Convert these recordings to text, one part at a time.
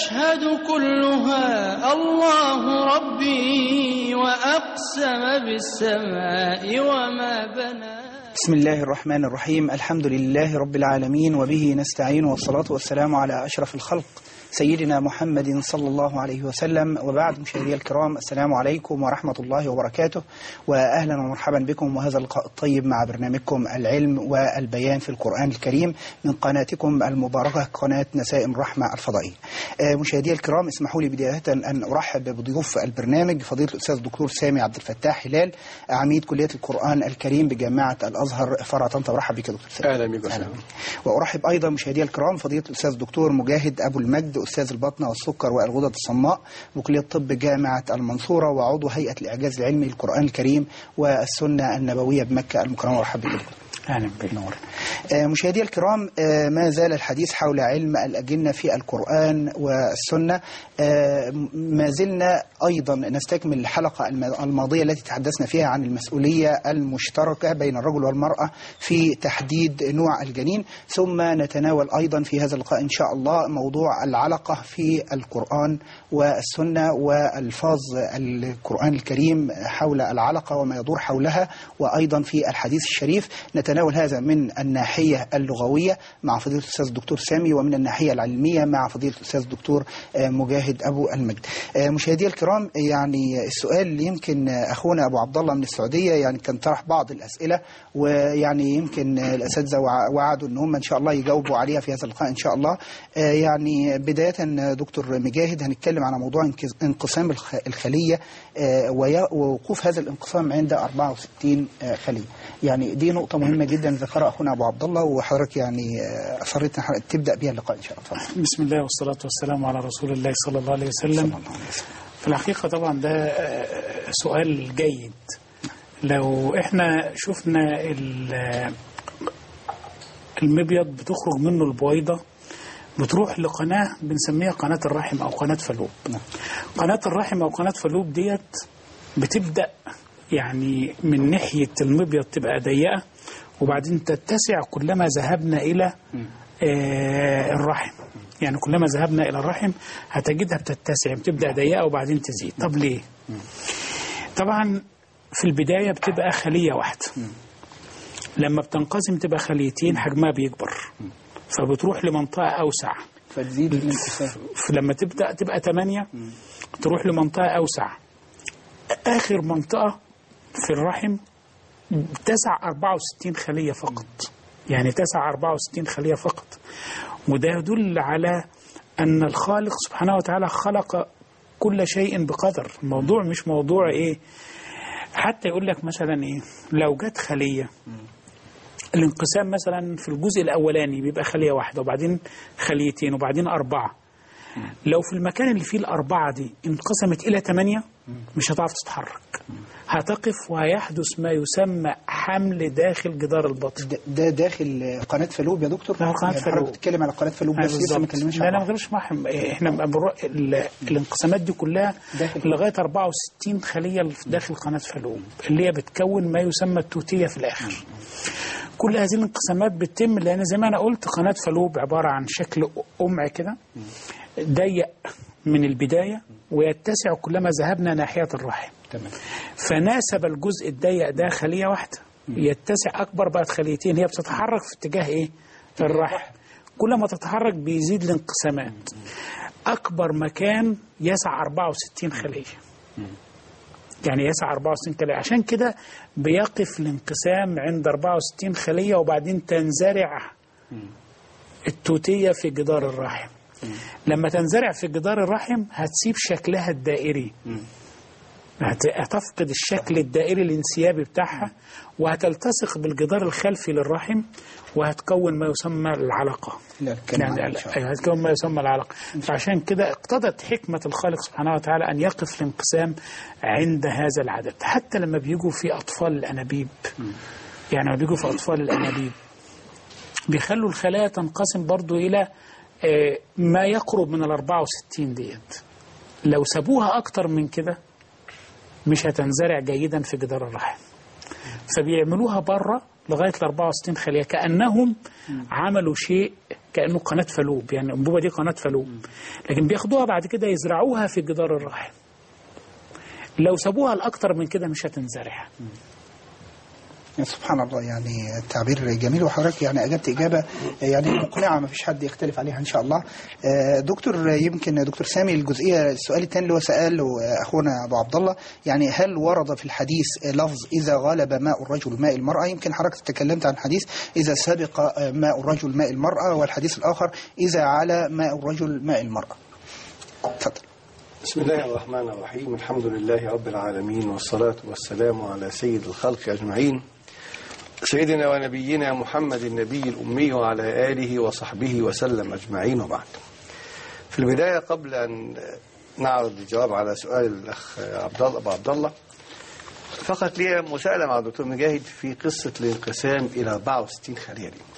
تشهد كلها الله ربي وأقسم بالسماء وما بنى بسم الله الرحمن الرحيم الحمد لله رب العالمين وبه نستعين والصلاة والسلام على أشرف الخلق سيدنا محمد صلى الله عليه وسلم وبعد مشاهدي الكرام السلام عليكم ورحمة الله وبركاته وأهلا ومرحبا بكم وهذا اللقاء الطيب مع برنامجكم العلم والبيان في القرآن الكريم من قناتكم المباركة قناة نسائم الرحمة الفضائية آه، مشاهدي الكرام اسمحوا لي بداية أن أرحب بضيوف البرنامج فضيلة الأستاذ الدكتور سامي عبد الفتاح هلال عميد كلية القرآن الكريم بجامعة الأزهر فرع طنطا برحب بك يا دكتور سامي اهلا بك وسهلا وأرحب أيضا مشاهدي الكرام فضيلة الأستاذ الدكتور مجاهد أبو المجد أستاذ البطنة والسكر والغدد الصماء بكلية طب جامعة المنصورة وعضو هيئة الإعجاز العلمي للقرآن الكريم والسنة النبوية بمكة المكرمة مرحبا بك دكتور. اهلا بك نور آه، مشاهدي الكرام آه، ما زال الحديث حول علم الأجنة في القرآن والسنة آه، ما زلنا أيضا نستكمل الحلقة الم- الماضية التي تحدثنا فيها عن المسؤولية المشتركة بين الرجل والمرأة في تحديد نوع الجنين ثم نتناول أيضا في هذا اللقاء إن شاء الله موضوع العلقة في القرآن والسنة والفاظ القرآن الكريم حول العلقة وما يدور حولها وأيضا في الحديث الشريف نتناول هذا من الناحية اللغوية مع فضيلة الأستاذ الدكتور سامي ومن الناحية العلمية مع فضيلة الأستاذ الدكتور آه، مجاهد أبو المجد آه، مشاهدي الكرام يعني السؤال اللي يمكن أخونا أبو عبد الله من السعودية يعني كان طرح بعض الأسئلة ويعني يمكن الأساتذة وع- وعدوا أن هم إن شاء الله يجاوبوا عليها في هذا اللقاء إن شاء الله آه، يعني بداية آه، دكتور مجاهد هنتكلم على موضوع انكس- انقسام الخ- الخلية آه، ويا- ووقوف هذا الانقسام عند 64 آه، خلية يعني دي نقطة مهمة جدا ذكرها أخونا أبو عبد الله وحضرتك يعني آه، أصريت إن حضرتك تبدأ بها اللقاء إن شاء الله اتفضل. بسم الله والصلاة والسلام على رسول الله صلى الله عليه صلى وسلم الله عليه وسلم. في الحقيقة طبعا ده آه، سؤال جيد لو احنا شفنا ال- المبيض بتخرج منه البويضة بتروح لقناة بنسميها قناة الرحم أو قناة فلوب نعم. قناة الرحم أو قناة فلوب ديت بتبدأ يعني من ناحية المبيض تبقى ضيقة وبعدين تتسع كلما ذهبنا إلى آه، الرحم يعني كلما ذهبنا إلى الرحم هتجدها بتتسع بتبدأ ضيقة وبعدين تزيد طب ليه؟ طبعا في البداية بتبقى خلية واحدة لما بتنقسم تبقى خليتين حجمها بيكبر فبتروح لمنطقة أوسع فتزيد الانقسام لما تبدأ تبقى 8 تروح لمنطقة أوسع آخر منطقة في الرحم تسع 64 خلية فقط يعني تسع 64 خلية فقط وده يدل على أن الخالق سبحانه وتعالى خلق كل شيء بقدر الموضوع مش موضوع إيه حتى يقول لك مثلا إيه لو جت خلية الانقسام مثلا في الجزء الأولاني بيبقى خلية واحدة وبعدين خليتين وبعدين أربعة لو في المكان اللي فيه الأربعة دي انقسمت إلى ثمانية مش هتعرف تتحرك هتقف وهيحدث ما يسمى حمل داخل جدار البطن ده- ده داخل قناة فلوب يا دكتور؟ ده قناة يعني حضرتك فلوب. بتتكلم على قناة فلوب أيوة بس لسه ما بالظبط. اتكلمناش لا لا ما عنها. تقدرش معهم احنا بنروح ال- الانقسامات دي كلها داخل. لغايه 64 خليه داخل قناه فلوم اللي هي بتكون ما يسمى التوتيه في الاخر. كل هذه الانقسامات بتتم لان زي ما انا قلت قناه فلوب عباره عن شكل قمع كده ضيق من البدايه ويتسع كلما ذهبنا ناحيه الرحم. تمام فناسب الجزء الضيق ده خليه واحده يتسع اكبر بقت خليتين هي بتتحرك في اتجاه ايه؟ الرحم كل ما تتحرك بيزيد الانقسامات اكبر مكان يسع 64 خليه يعني يسع 64 خليه عشان كده بيقف الانقسام عند 64 خليه وبعدين تنزرع التوتيه في جدار الرحم لما تنزرع في جدار الرحم هتسيب شكلها الدائري هت- هتفقد الشكل الدائري الانسيابي بتاعها وهتلتصق بالجدار الخلفي للرحم وهتكون ما يسمى العلقة لا الكلام يعني عنها إن شاء الله. أيوة، هتكون ما يسمى العلقة فعشان كده اقتضت حكمة الخالق سبحانه وتعالى أن يقف الانقسام عند هذا العدد حتى لما بيجوا في أطفال الأنابيب يعني لما بيجوا في أطفال الأنابيب بيخلوا الخلايا تنقسم برضو إلى آه، ما يقرب من ال 64 ديت لو سابوها أكتر من كده مش هتنزرع جيدا في جدار الرحم فبيعملوها بره لغايه ال 64 خليه كانهم عملوا شيء كانه قناه فالوب يعني الانبوبه دي قناه فالوب لكن بياخدوها بعد كده يزرعوها في جدار الرحم لو سابوها لاكتر من كده مش هتنزرع سبحان الله يعني التعبير جميل وحضرتك يعني اجبت اجابه يعني مقنعه ما فيش حد يختلف عليها ان شاء الله آه، دكتور يمكن دكتور سامي الجزئيه السؤال الثاني اللي هو ساله اخونا ابو عبد الله يعني هل ورد في الحديث لفظ اذا غلب ماء الرجل ماء المراه يمكن حضرتك تكلمت عن حديث اذا سبق ماء الرجل ماء المراه والحديث الاخر اذا على ماء الرجل ماء المراه اتفضل بسم الله الرحمن الرحيم الحمد لله رب العالمين والصلاة والسلام على سيد الخلق أجمعين سيدنا ونبينا محمد النبي الأمي وعلى آله وصحبه وسلم أجمعين وبعد في البداية قبل أن نعرض الجواب على سؤال الأخ عبد الله أبو عبد الله فقط لي مساءلة مع الدكتور مجاهد في قصة الانقسام إلى 64 خلية دي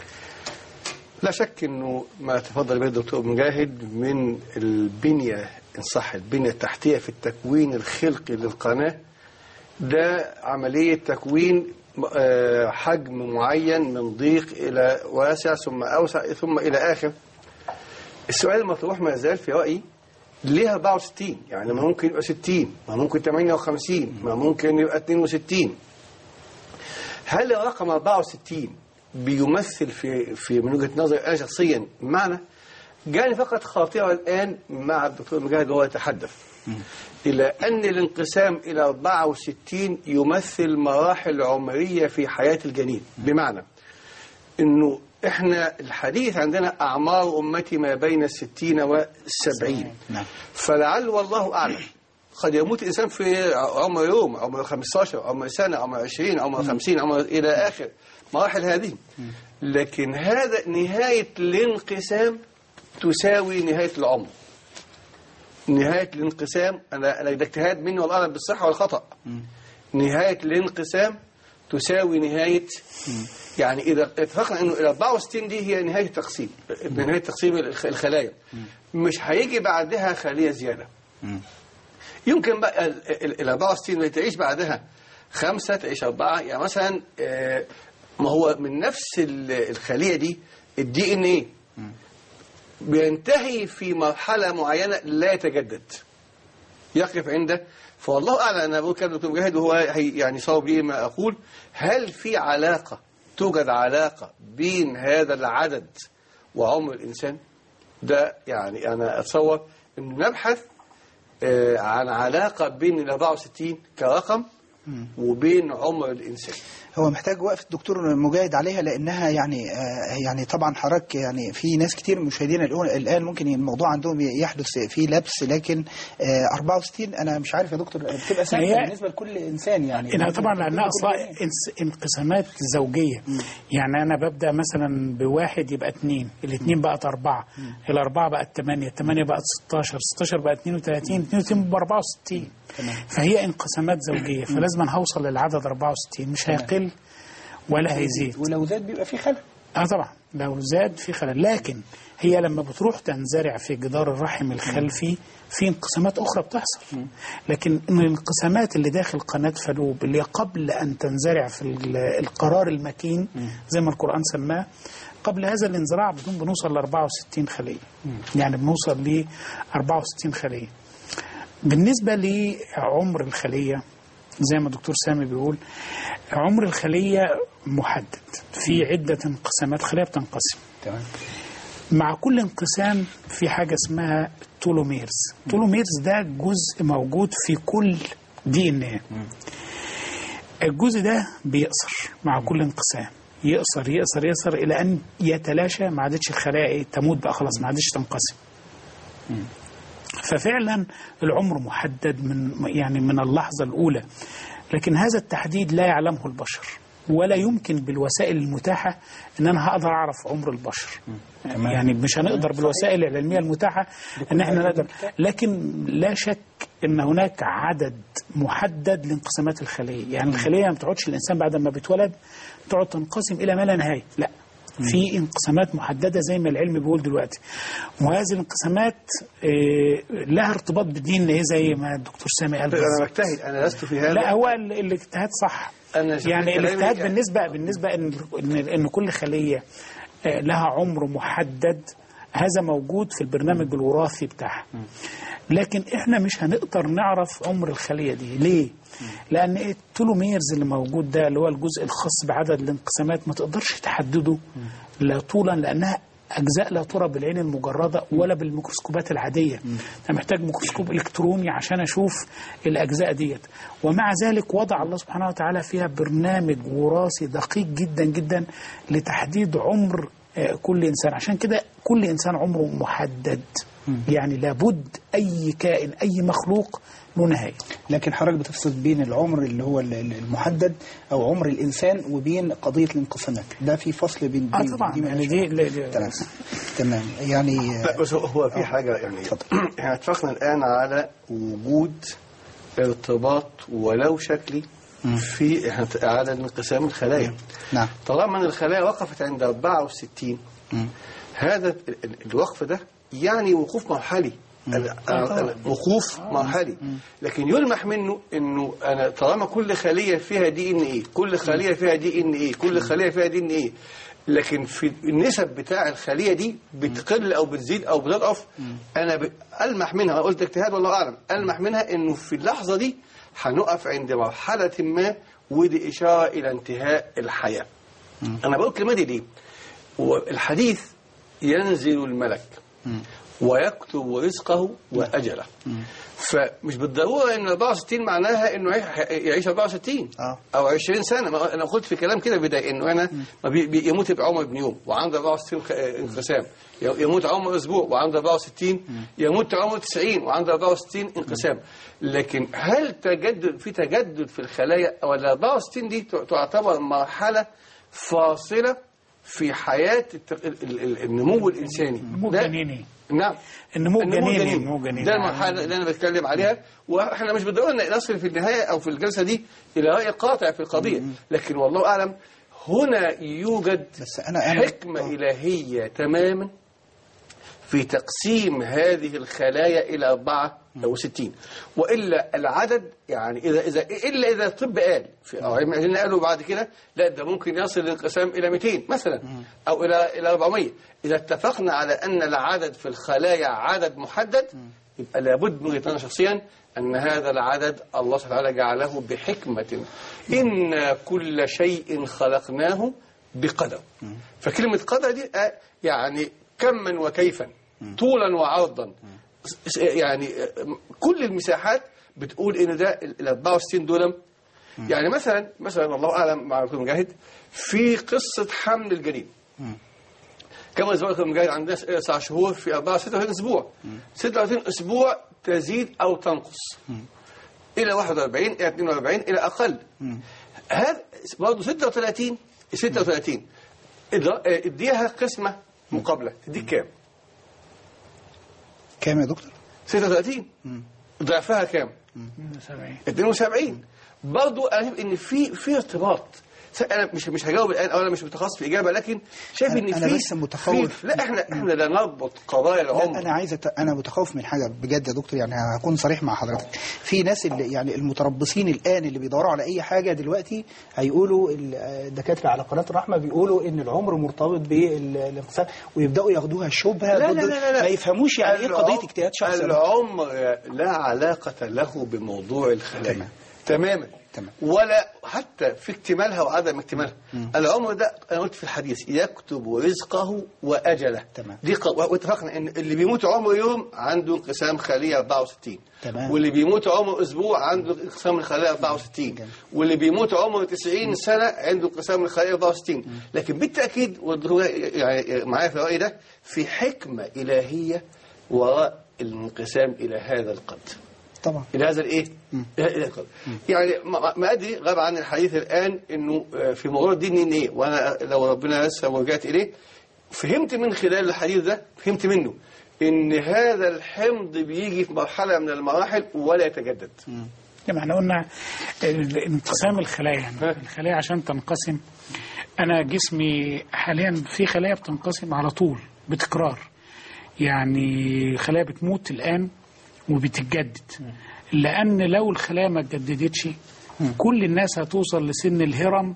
لا شك انه ما تفضل به الدكتور مجاهد من البنيه ان صح البنيه التحتيه في التكوين الخلقي للقناه ده عمليه تكوين آه، حجم معين من ضيق الى واسع ثم اوسع ثم الى اخر السؤال المطروح ما يزال في رايي ليه 64 يعني ما ممكن يبقى 60 ما ممكن 58 ما ممكن يبقى 62 هل الرقم 64 بيمثل في في من وجهه نظري انا شخصيا معنى جاني فقط خاطره الان مع الدكتور مجاهد وهو يتحدث الى ان الانقسام الى 64 يمثل مراحل عمريه في حياه الجنين بمعنى انه احنا الحديث عندنا اعمار امتي ما بين الستين والسبعين نعم. فلعل والله اعلم قد يموت الانسان في عمر يوم عمر 15 عمر سنه عمر 20 عمر 50 عمر الى اخر مراحل هذه لكن هذا نهايه الانقسام تساوي نهايه العمر نهايه الانقسام انا انا ده اجتهاد مني والله اعلم بالصحه والخطا نهايه الانقسام تساوي نهايه يعني اذا اتفقنا انه ال 64 دي هي نهايه التقسيم نهايه تقسيم الخ- الخلايا مش هيجي بعدها خليه زياده يمكن بقى ال- ال ال 64 اللي تعيش بعدها خمسة تعيش أربعة يعني مثلا آه، ما هو من نفس ال- الخلية دي الدي ان ايه بينتهي في مرحلة معينة لا يتجدد يقف عنده فوالله أعلم أنا بقول كده دكتور مجاهد وهو هي يعني صواب لي ما أقول هل في علاقة توجد علاقة بين هذا العدد وعمر الإنسان ده يعني أنا أتصور أنه نبحث آه، عن علاقة بين ال 64 كرقم وبين عمر الإنسان هو محتاج وقف الدكتور مجاهد عليها لانها يعني آه يعني طبعا حضرتك يعني في ناس كتير مشاهدينا الآن- الان ممكن الموضوع عندهم يحدث فيه لبس لكن آه 64 انا مش عارف يا دكتور بتبقى ثابته هي- بالنسبه لكل انسان يعني إنها طبعا لانها اصلا انس- انقسامات زوجيه يعني انا ببدا مثلا بواحد يبقى اثنين الاثنين بقت اربعه الاربعه بقت ثمانيه الثمانيه بقت 16 16 بقت 32 32 ب 64 فهي انقسامات زوجيه فلازم هوصل للعدد 64 مش هيقل ولا هيزيد ولو زاد بيبقى في خلل اه طبعا لو زاد في خلل لكن هي لما بتروح تنزرع في جدار الرحم الخلفي في انقسامات اخرى بتحصل لكن من الانقسامات اللي داخل قناه فالوب اللي قبل ان تنزرع في ال- القرار المكين زي ما القران سماه قبل هذا الانزراع بدون بنوصل ل 64 خليه يعني بنوصل ل 64 خليه بالنسبه لعمر الخليه زي ما الدكتور سامي بيقول عمر الخليه محدد في عده انقسامات خليه بتنقسم تمام مع كل انقسام في حاجة اسمها تولوميرز تولوميرز ده جزء موجود في كل دي ان ايه الجزء ده بيقصر مع كل انقسام يقصر يقصر يقصر الى ان يتلاشى ما عادتش الخلايا ايه تموت بقى خلاص ما عادتش تنقسم ففعلا العمر محدد من يعني من اللحظة الأولى لكن هذا التحديد لا يعلمه البشر ولا يمكن بالوسائل المتاحة ان انا هقدر اعرف عمر البشر يعني مش هنقدر بالوسائل العلمية المتاحة ان احنا نقدر لكن لا شك ان هناك عدد محدد لانقسامات الخلية يعني الخلية ما بتقعدش الانسان بعد ما بيتولد تقعد تنقسم الى ما لا نهاية لا في انقسامات محدده زي ما العلم بيقول دلوقتي وهذه الانقسامات آه، لها ارتباط بالدين ايه زي ما الدكتور سامي قال انا بالظبط. بجتهد انا لست في هذا لا هو ال- الاجتهاد صح أنا شفت يعني كلامي الاجتهاد يعني- بالنسبه بالنسبه ان ان, إن كل خليه آه، لها عمر محدد هذا موجود في البرنامج الوراثي بتاعها لكن احنا مش هنقدر نعرف عمر الخليه دي ليه لان التلوميرز اللي موجود ده اللي هو الجزء الخاص بعدد الانقسامات ما تقدرش تحدده لا طولا لانها اجزاء لا ترى بالعين المجرده ولا بالميكروسكوبات العاديه انا محتاج ميكروسكوب الكتروني عشان اشوف الاجزاء ديت ومع ذلك وضع الله سبحانه وتعالى فيها برنامج وراثي دقيق جدا جدا لتحديد عمر آه، كل انسان عشان كده كل انسان عمره محدد يعني لابد اي كائن اي مخلوق له نهايه لكن حضرتك بتفصل بين العمر اللي هو ال- ال- المحدد او عمر الانسان وبين قضيه الانقسامات ده في فصل بين اه بين- طبعا دي يعني مالهاش دي علاقة. ل- ل- تمام تمام يعني لا بس هو- هو في حاجة يعني احنا اتفقنا الآن على وجود ارتباط ولو شكلي في إحنا على انقسام الخلايا نعم طالما ان الخلايا وقفت عند 64 مم. هذا ال- ال- الوقف ده يعني وقوف مرحلي ال- ال- وقوف مرحلي لكن يلمح منه انه انا طالما كل خليه فيها دي ان ايه كل خليه فيها دي ان ايه كل خليه فيها دي ان ايه لكن في النسب بتاع الخليه دي بتقل او بتزيد او بتضعف انا ب- المح منها أنا قلت اجتهاد والله اعلم المح منها انه في اللحظه دي هنقف عند مرحله ما ودي اشاره الى انتهاء الحياه انا بقول الكلمه دي ليه والحديث ينزل الملك ويكتب رزقه واجله فمش بالضروره ان 64 معناها انه يعيش- يعيش 64 آه. او 20 سنه ما انا قلت في كلام كده بدايه انه انا ما بي بي- يموت بعمر ابن يوم وعنده 64 خ- انقسام ي- يموت عمر اسبوع وعنده 64 يموت عمر 90 وعنده 64 انقسام لكن هل تجدد في تجدد في الخلايا ولا 64 دي ت- تعتبر مرحله فاصله في حياه الت- ال- ال- ال- النمو الانساني نمو ده- جنيني نعم النمو النمو الجنيني الجنيني. النمو الجنيني ده المرحله اللي انا بتكلم عليها واحنا مش بالضروره ان نصل في النهايه او في الجلسه دي الى راي قاطع في القضيه لكن والله اعلم هنا يوجد بس أنا- أنا- حكمه آه. الهيه تماما في تقسيم هذه الخلايا إلى أربعة أو ستين وإلا العدد يعني إذا إذا إلا إذا الطب قال في أو علم العلم قالوا بعد كده لا ده ممكن يصل الانقسام إلى 200 مثلا أو إلى إلى 400 إذا اتفقنا على أن العدد في الخلايا عدد محدد يبقى لابد من وجهة نظري شخصيا أن هذا العدد الله سبحانه وتعالى جعله بحكمة إن كل شيء خلقناه بقدر فكلمة قدر دي آه، يعني كما وكيفا طولا وعرضا س- يعني آه، كل المساحات بتقول ان ده ال 64 دول يعني مثلا مثلا الله اعلم مع دكتور مجاهد في قصه حمل الجنين كما اسبوع دكتور مجاهد عندنا س- تسع شهور في 4 36 اسبوع 36 اسبوع تزيد او تنقص الى 41 الى 42 الى اقل هذا برضه 36 36 إضا- آه، اديها قسمه مقابله تديك كام؟ كام يا دكتور 36 ضعفها كام؟ 72 72 برضه انا شايف ان في في ارتباط س- انا مش مش هجاوب الان او انا مش متخصص في اجابه لكن شايف أنا- ان أنا في بس متخوف. في- لا احنا احنا لا نربط قضايا لا العمر انا عايز أت... انا متخوف من حاجه بجد يا دكتور يعني هكون صريح مع حضرتك في ناس اللي يعني المتربصين الان اللي بيدوروا على اي حاجه دلوقتي هيقولوا ال- الدكاتره على قناه الرحمه بيقولوا ان العمر مرتبط بالانقسام ويبداوا ياخدوها شبهه لا ضد- لا لا لا ما يفهموش يعني ايه قضيه العمر- اجتهاد شخصي العمر لا علاقة له بموضوع الخلايا تمام. تماما تمام. ولا حتى في اكتمالها وعدم اكتمالها العمر ده انا قلت في الحديث يكتب رزقه واجله تمام. دي ق... واتفقنا ان اللي بيموت عمره يوم عنده انقسام خليه 64 تمام. واللي بيموت عمره اسبوع عنده انقسام الخليه 64 جميل. واللي بيموت عمره 90 سنه عنده انقسام الخليه 64 لكن بالتاكيد والدكتور يعني معايا في الراي ده في حكمه الهيه وراء الانقسام الى هذا القدر طبعا الى هذا الايه؟ الى إلى القدر. يعني ما ما ادري غاب عن الحديث الان انه آه، في موضوع الدين ان ايه وانا لو ربنا يسر ورجعت اليه فهمت من خلال الحديث ده فهمت منه ان هذا الحمض بيجي في مرحله من المراحل ولا يتجدد لما احنا قلنا ال- انقسام الخلايا يعني الخلايا عشان تنقسم انا جسمي حاليا في خلايا بتنقسم على طول بتكرار يعني خلايا بتموت الان وبتتجدد لان لو الخلايا ما اتجددتش كل الناس هتوصل لسن الهرم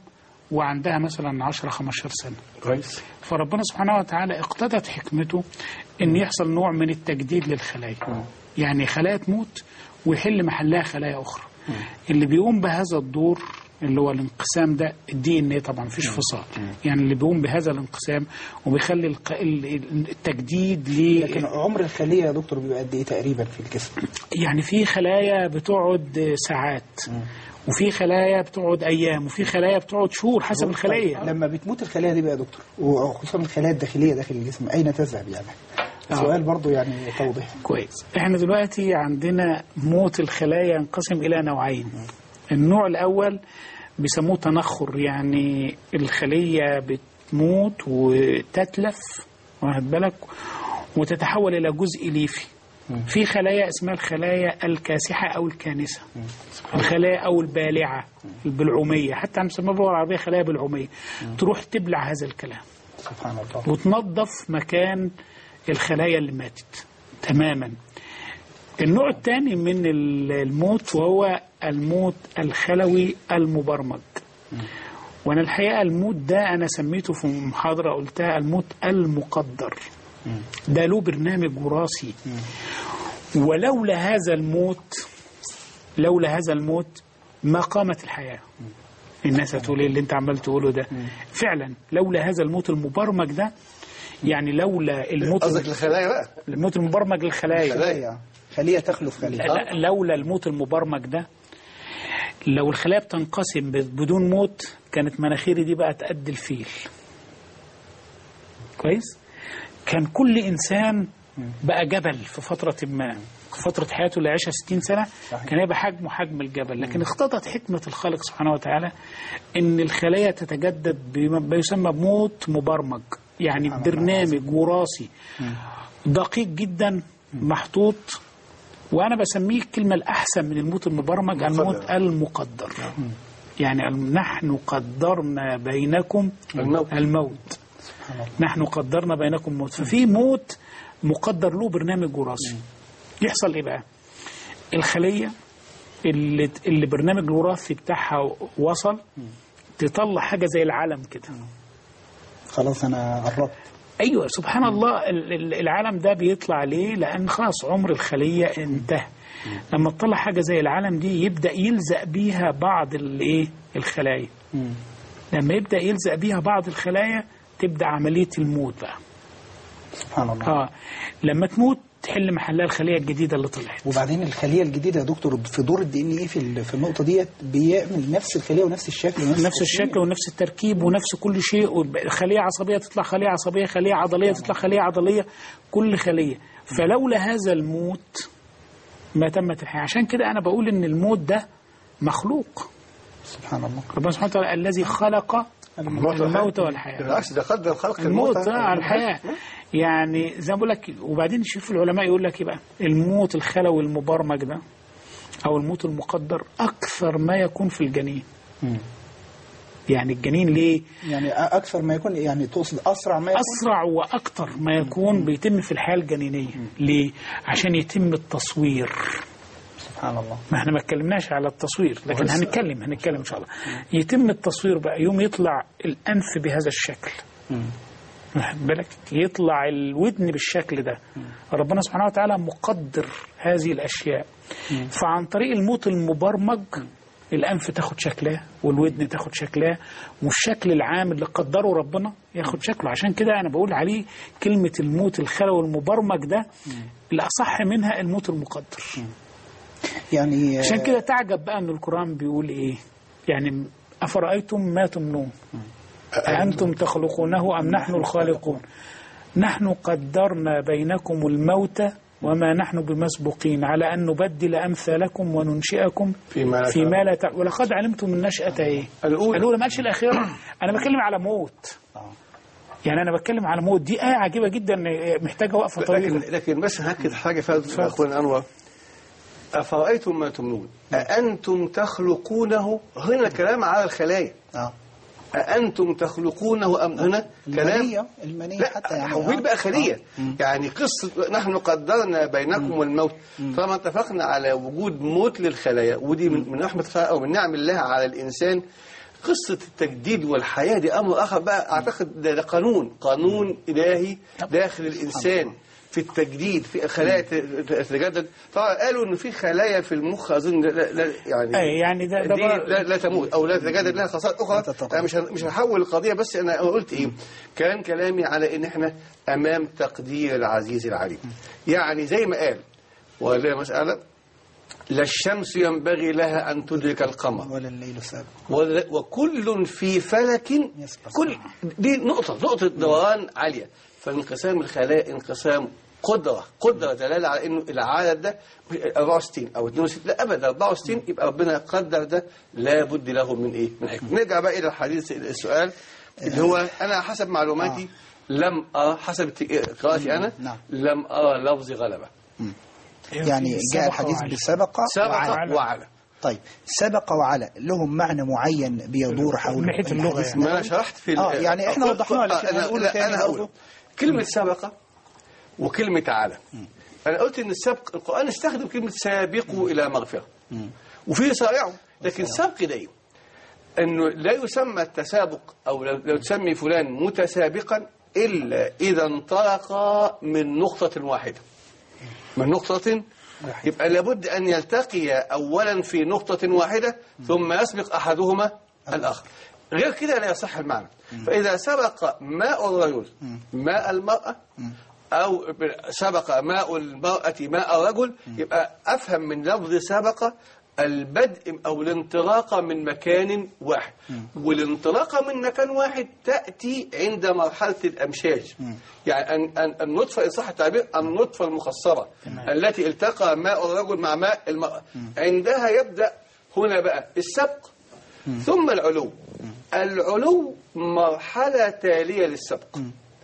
وعندها مثلا 10 15 سنة كويس فربنا سبحانه وتعالى اقتضت حكمته ان يحصل نوع من التجديد للخلايا يعني خلايا تموت ويحل محلها خلايا اخرى اللي بيقوم بهذا الدور اللي هو الانقسام ده الدي ان ايه طبعا مفيش فصال يعني اللي بيقوم بهذا الانقسام وبيخلي الق- ال- ال- التجديد ل لكن عمر الخليه يا دكتور بيبقى قد ايه تقريبا في الجسم يعني في خلايا بتقعد ساعات وفي خلايا بتقعد ايام وفي خلايا بتقعد شهور حسب الخليه لما بتموت الخلايا دي بقى يا دكتور وخصوصا الخلايا الداخليه داخل الجسم اين تذهب يعني سؤال برضو يعني توضيح كويس احنا دلوقتي عندنا موت الخلايا ينقسم الى نوعين النوع الاول بيسموه تنخر يعني الخليه بتموت وتتلف واخد بالك وتتحول الى جزء ليفي في خلايا اسمها الخلايا الكاسحه او الكانسه الخلايا او البالعه البلعوميه حتى عم نسميها باللغه العربيه خلايا بلعوميه تروح تبلع هذا الكلام سبحان الله وتنظف مكان الخلايا اللي ماتت تماما النوع الثاني من ال- الموت وهو الموت الخلوي المبرمج وانا الحقيقه الموت ده انا سميته في محاضره قلتها الموت المقدر ده له برنامج وراثي ولولا هذا الموت لولا هذا الموت ما قامت الحياه الناس هتقول ايه اللي انت عمال تقوله ده فعلا لولا هذا الموت المبرمج ده يعني لولا الموت قصدك الخلايا بقى الموت المبرمج للخلايا خلية خلية تخلف خلية لا- لولا الموت المبرمج ده لو الخلايا بتنقسم ب- بدون موت كانت مناخيري دي بقى قد الفيل كويس كان كل انسان بقى جبل في فترة ما في فترة حياته اللي عاشها 60 سنة كان يبقى حجمه حجم الجبل لكن اقتضت حكمة الخالق سبحانه وتعالى ان الخلايا تتجدد بما يسمى بموت مبرمج يعني برنامج وراثي دقيق جدا محطوط وانا بسميه الكلمه الاحسن من الموت المبرمج الموت المقدر يعني الم- نحن قدرنا بينكم الموت. الموت نحن قدرنا بينكم الموت ففي موت مقدر له برنامج وراثي يحصل ايه بقى الخليه اللي اللي برنامج الوراثي بتاعها وصل تطلع حاجه زي العلم كده خلاص أنا قربت ايوه سبحان الله ال- ال- العالم ده بيطلع ليه لان خلاص عمر الخليه انتهى لما تطلع حاجه زي العالم دي يبدا يلزق بيها بعض الايه الخلايا لما يبدا يلزق بيها بعض الخلايا تبدا عمليه الموت بقى سبحان الله اه لما تموت تحل محلها الخليه الجديده اللي طلعت وبعدين الخلية الجديدة يا دكتور في دور الدي ان ايه في ال- في النقطة ديت بيعمل نفس الخلية ونفس الشكل ونفس نفس الشكل ونفس التركيب ونفس كل شيء والب- خلية عصبية تطلع خلية عصبية خلية عضلية تطلع خلية عضلية كل خلية فلولا هذا الموت ما تمت الحياة عشان كده أنا بقول إن الموت ده مخلوق سبحان الله ربنا سبحانه وتعالى الذي خلق الموت والحياة بالعكس ده قدر خلق الموت الموت آه، على الحياة يعني زي ما بقول لك وبعدين شوف العلماء يقول لك ايه بقى الموت الخلوي المبرمج ده او الموت المقدر اكثر ما يكون في الجنين يعني الجنين ليه يعني أ- أكثر ما يكون يعني تقصد أسرع ما يكون اسرع واكثر ما يكون بيتم في الحياه الجنينيه ليه عشان يتم التصوير سبحان الله ما احنا ما اتكلمناش على التصوير لكن وبس. هنتكلم هنتكلم ان شاء الله يتم التصوير بقى يوم يطلع الانف بهذا الشكل واخد بالك يطلع الودن بالشكل ده ربنا سبحانه وتعالى مقدر هذه الاشياء فعن طريق الموت المبرمج الانف تاخد شكلها والودن تاخد شكلها والشكل العام اللي قدره ربنا ياخد شكله عشان كده انا بقول عليه كلمه الموت الخلوي المبرمج ده الاصح منها الموت المقدر يعني عشان كده تعجب بقى ان القران بيقول ايه يعني افرايتم ما تمنون أأنتم تخلقونه أم نحن الخالقون نحن قدرنا بينكم الموت وما نحن بمسبوقين على أن نبدل أمثالكم وننشئكم فيما لا فيما لا تع... ولقد علمتم النشأة إيه الأولى. الأولى ما قالش الأخيرة أنا بتكلم على موت يعني أنا بتكلم على موت دي آية عجيبة جدا محتاجة وقفة لكن طويلة لكن بس هاكد حاجه فاتت اخونا انور افرايتم ما تمنون اانتم تخلقونه هنا كلام على الخلايا اه أأنتم تخلقونه أم هنا كلام المنية المنية حتى لا يعني حول آه. بقى خلية يعني قصة نحن قدرنا بينكم الموت طالما اتفقنا على وجود موت للخلايا ودي من من رحمة الله أو من نعم الله على الإنسان قصة التجديد والحياة دي أمر آخر بقى أعتقد ده, ده قانون قانون إلهي داخل الإنسان في التجديد في خلايا ت- تتجدد طبعا قالوا إن في خلايا في المخ أظن لا, لا يعني أي يعني ده, ده دي بر- لا, لا تموت او لا تتجدد لها خصائص لا اخرى تتوقف. انا مش ه- مش هحول القضيه بس انا قلت ايه كان كلامي على ان احنا امام تقدير العزيز العليم يعني زي ما قال ولا مساله لا الشمس ينبغي لها ان تدرك القمر ولا الليل السابق وال- وكل في فلك يسبح. كل دي نقطة نقطة دوران عالية فانقسام الخلايا انقسام قدرة قدرة دلالة على انه العدد ده مش 64 او 62 لا ابدا 64 يبقى ربنا قدر ده لابد له من ايه؟ من حكمة نرجع بقى الى الحديث السؤال اللي هو انا حسب معلوماتي لم ارى حسب الت- قراءتي انا نعم. لم ارى لفظ غلبة يعني في جاء سبق الحديث وعلى. بسبق سبق وعلى. وعلى طيب سبق وعلى لهم معنى معين بيدور حول من ناحية اللغة الحديث يعني. ما انا شرحت في ال- آه، يعني إحنا أقول- وضحنا لك، آه، انا هنقوله لا، تاني انا برضه. اقول كلمه سبق وكلمه على انا قلت ان السبق القران استخدم كلمه سابقوا الى مغفره وفي سارعوا لكن السبق ده إيه؟ انه لا يسمى التسابق او لو لو تسمي فلان متسابقا الا اذا انطلق من نقطه واحده من نقطة يبقى لابد أن يلتقي أولا في نقطة واحدة ثم يسبق أحدهما الآخر غير كده لا يصح المعنى فإذا سبق ماء الرجل ماء المرأة أو سبق ماء المرأة ماء الرجل يبقى أفهم من لفظ سبق البدء أو الانطلاق من مكان واحد والانطلاق من مكان واحد تأتي عند مرحلة الأمشاج يعني أن أن النطفة إن صح التعبير النطفة المخصبة التي التقى ماء الرجل مع ماء المرأة عندها يبدأ هنا بقى السبق ثم العلو العلو مرحلة تالية للسبق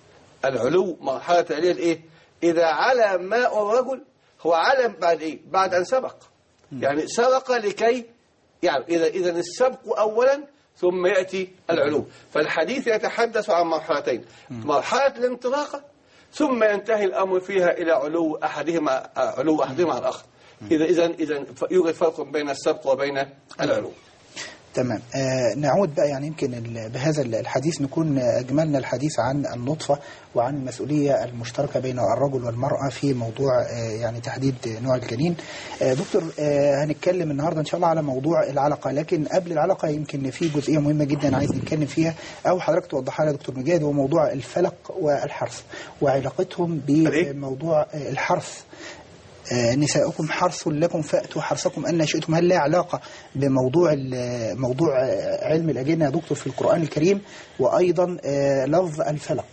العلو مرحلة تالية لإيه؟ إذا على ماء الرجل هو علم بعد إيه؟ بعد أن سبق يعني سبق لكي يعني إذا إذا السبق أولا ثم يأتي العلو فالحديث يتحدث عن مرحلتين مرحلة الانطلاقة ثم ينتهي الأمر فيها إلى علو أحدهما علو أحدهما على الآخر إذا إذا إذا يوجد فرق بين السبق وبين العلو تمام آه نعود بقى يعني يمكن ال- بهذا الحديث نكون أجملنا الحديث عن النطفة وعن المسؤولية المشتركة بين الرجل والمرأة في موضوع آه يعني تحديد نوع الجنين آه دكتور آه هنتكلم النهاردة إن شاء الله على موضوع العلقة لكن قبل العلقة يمكن في جزئية مهمة جدا عايز نتكلم فيها أو حضرتك توضحها لنا يا دكتور مجاهد هو موضوع الفلق والحرث وعلاقتهم الإيه؟ بموضوع آه الحرث آه، نساؤكم حرث لكم فأتوا حرثكم أن شئتم هل لها علاقة بموضوع ال- موضوع آه، علم الأجنة يا دكتور في القرآن الكريم وأيضا آه، لفظ الفلق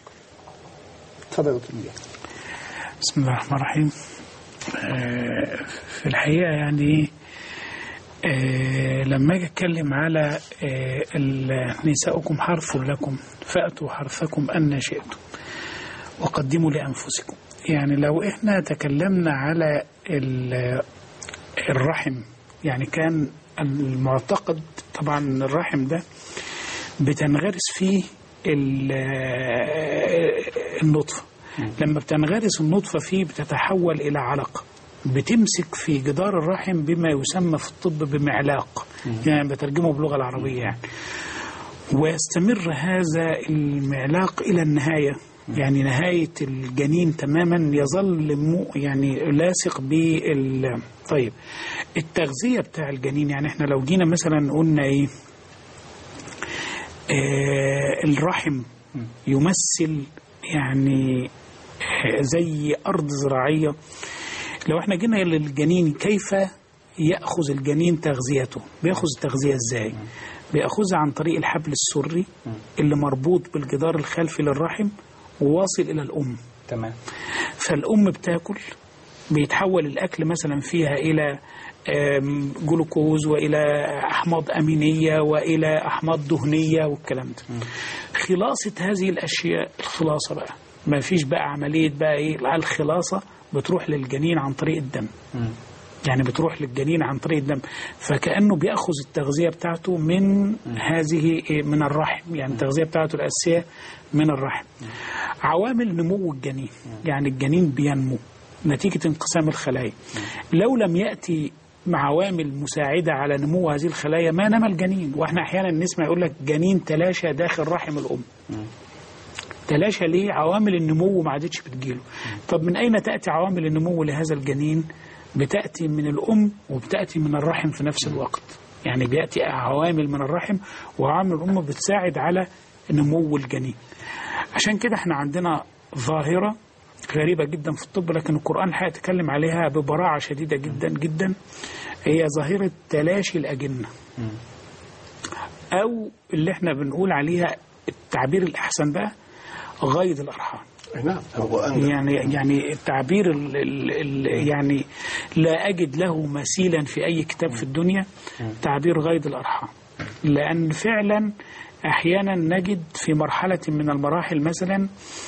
اتفضل يا دكتور مجاهد بسم الله الرحمن الرحيم آه، في الحقيقة يعني آه، لما اجي اتكلم على آه، ال- نساؤكم حرث لكم فأتوا حرثكم أن شئتم وقدموا لأنفسكم يعني لو احنا تكلمنا على ال- الرحم يعني كان المعتقد طبعا الرحم ده بتنغرس فيه ال- النطفة لما بتنغرس النطفة فيه بتتحول إلى علقة بتمسك في جدار الرحم بما يسمى في الطب بمعلاق يعني بترجمه باللغة العربية يعني ويستمر هذا المعلاق إلى النهاية يعني نهاية الجنين تماما يظل مو يعني لاصق بال طيب التغذية بتاع الجنين يعني احنا لو جينا مثلا قلنا ايه آه الرحم يمثل يعني آه، زي أرض زراعية لو احنا جينا للجنين كيف يأخذ الجنين تغذيته بيأخذ التغذية ازاي بيأخذها عن طريق الحبل السري اللي مربوط بالجدار الخلفي للرحم وواصل إلى الأم تمام فالأم بتاكل بيتحول الأكل مثلا فيها إلى آم، جلوكوز وإلى أحماض أمينية وإلى أحماض دهنية والكلام ده خلاصة هذه الأشياء الخلاصة بقى ما فيش بقى عملية بقى إيه لا، الخلاصة بتروح للجنين عن طريق الدم يعني بتروح للجنين عن طريق الدم فكأنه بيأخذ التغذية بتاعته من هذه إيه، من الرحم يعني التغذية بتاعته الأساسية من الرحم عوامل نمو الجنين يعني الجنين بينمو نتيجة انقسام الخلايا لو لم يأتي عوامل مساعدة على نمو هذه الخلايا ما نما الجنين واحنا احيانا نسمع يقول لك جنين تلاشى داخل رحم الام تلاشى ليه عوامل النمو ما عادتش بتجيله طب من اين تاتي عوامل النمو لهذا الجنين بتاتي من الام وبتاتي من الرحم في نفس الوقت يعني بياتي عوامل من الرحم وعوامل الام بتساعد على نمو الجنين عشان كده احنا عندنا ظاهره غريبه جدا في الطب لكن القران هيتكلم عليها ببراعه شديده جدا جدا هي ظاهره تلاشي الاجنه او اللي احنا بنقول عليها التعبير الاحسن بقى غيض الارحام نعم هو أن يعني يعني التعبير ال ال ال يعني لا اجد له مثيلا في اي كتاب في الدنيا تعبير غيض الارحام لان فعلا احيانا نجد في مرحله من المراحل مثلا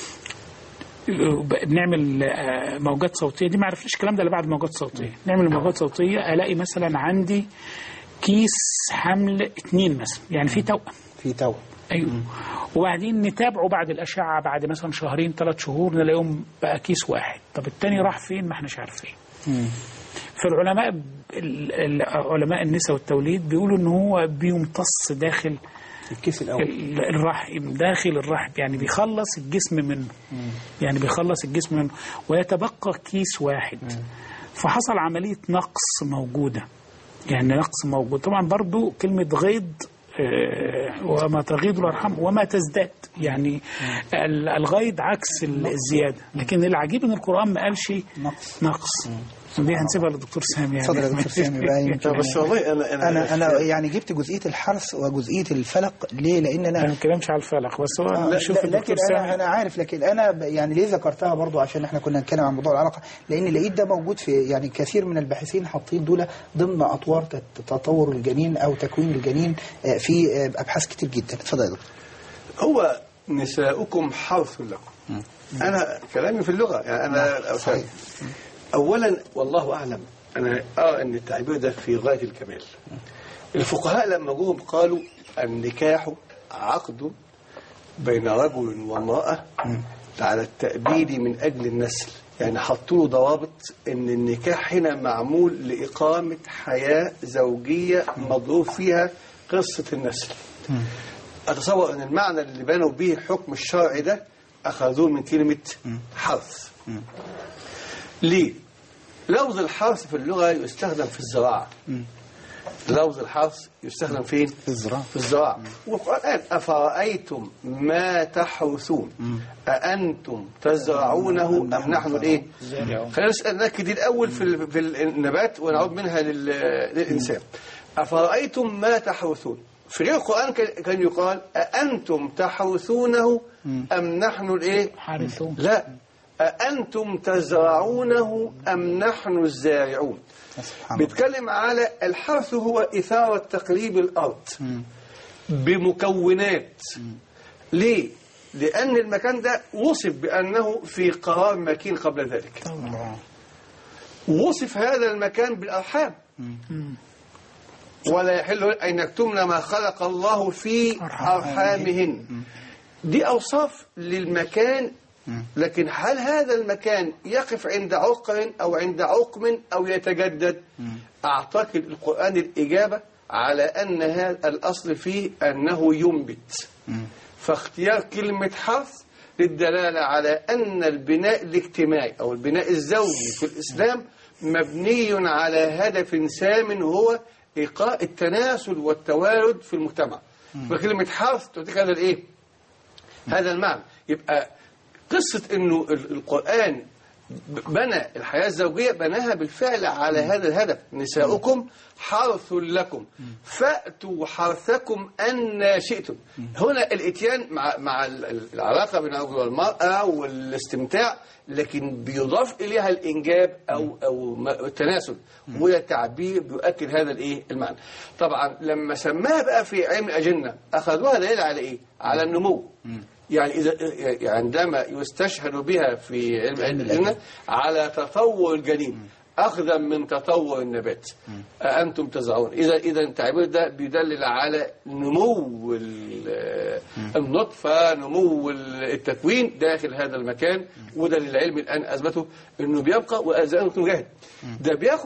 بنعمل آه، موجات صوتيه دي ما عرفناش الكلام ده الا بعد موجات صوتيه نعمل موجات صوتيه الاقي مثلا عندي كيس حمل اتنين مثلا يعني في توأم في تو ايوه وبعدين نتابعه بعد الاشعه بعد مثلا شهرين ثلاث شهور نلاقيهم بقى كيس واحد طب التاني راح فين ما احناش عارفين فالعلماء ال- ال- علماء النساء والتوليد بيقولوا ان هو بيمتص داخل الكيس الاول ال- الرحم داخل الرحم يعني بيخلص الجسم منه يعني بيخلص الجسم منه ويتبقى كيس واحد فحصل عملية نقص موجودة يعني نقص موجود طبعا برضو كلمة غيض آه، وما تغيض الأرحام وما تزداد يعني ال- الغيض عكس ال- الزيادة لكن العجيب ان القرآن ما قالش نقص نقص دي هنسيبها للدكتور سامي يعني اتفضل يا دكتور سامي بقى يمكن لا، بس والله أنا أنا انا انا يعني جبت جزئيه الحرث وجزئيه الفلق ليه لان انا ما انا بتكلمش على الفلق بس هو لا نشوف لا الدكتور لكن سامي انا انا عارف لكن انا ب- يعني ليه ذكرتها برضو عشان احنا كنا نتكلم عن موضوع العلاقه لان لقيت ده موجود في يعني كثير من الباحثين حاطين دول ضمن اطوار تت- تطور الجنين او تكوين الجنين آه، في آه، ابحاث كتير جدا اتفضل يا دكتور هو نساؤكم حرث لكم أنا كلامي في اللغة يعني أنا صحيح. أولا والله أعلم أنا أرى أن التعبير ده في غاية الكمال الفقهاء لما جوهم قالوا النكاح عقد بين رجل وامرأة على التأبيد من أجل النسل يعني حطوا له ضوابط ان النكاح هنا معمول لإقامة حياة زوجية مضروب فيها قصة النسل أتصور أن المعنى اللي بنوا به الحكم الشرعي ده أخذوه من كلمة حرث ليه؟ لفظ الحرث في اللغة يستخدم في الزراعة لفظ الحرث يستخدم فين؟ في الزراعه في الزراعة والقرآن أفرأيتم ما تحرثون أأنتم تزرعونه أم نحن الإيه؟ خلينا نسأل نأكد الأول في, ال- في النبات ونعود منها لل- للإنسان أفرأيتم ما تحرثون في غير القرآن كان كان يقال أأنتم تحرثونه أم نحن الإيه؟ حارثون لا أأنتم تزرعونه أم نحن الزارعون سبحان الله بيتكلم على الحرث هو إثارة تقليب الأرض بمكونات ليه؟ لأن المكان ده وصف بأنه في قرار مكين قبل ذلك الله. وصف هذا المكان بالأرحام ولا يحل أن يكتمن ما خلق الله في أرحامهن دي أوصاف للمكان لكن هل هذا المكان يقف عند عقر أو عند عقم أو يتجدد أعطاك القرآن الإجابة على أن هذا الأصل فيه أنه ينبت فاختيار كلمة حرث للدلالة على أن البناء الاجتماعي أو البناء الزوجي في الإسلام مبني على هدف سام هو إيقاء التناسل والتوالد في المجتمع فكلمة حرث تعطيك هذا الإيه؟ هذا المعنى يبقى قصة أنه ال- القرآن ب- بنى الحياة الزوجية بناها بالفعل على هذا الهدف نساؤكم حرث لكم فأتوا حرثكم أن شئتم هنا الاتيان مع, مع ال- ال- العلاقة بين الرجل والمرأة والاستمتاع لكن بيضاف إليها الإنجاب أو أو م- التناسل وده تعبير بيؤكد هذا الإيه المعنى طبعا لما سماها بقى في علم الأجنة أخذوها دليل على إيه على النمو يعني إذا يعني عندما يستشهد بها في علم الأجنة على تطور الجنين أخذا من تطور النبات أنتم تزرعون إذا إذا التعبير ده بيدلل على نمو ال- النطفة نمو التكوين داخل هذا المكان وده للعلم الآن أثبته أنه بيبقى وأزاله مجاهد ده بياخد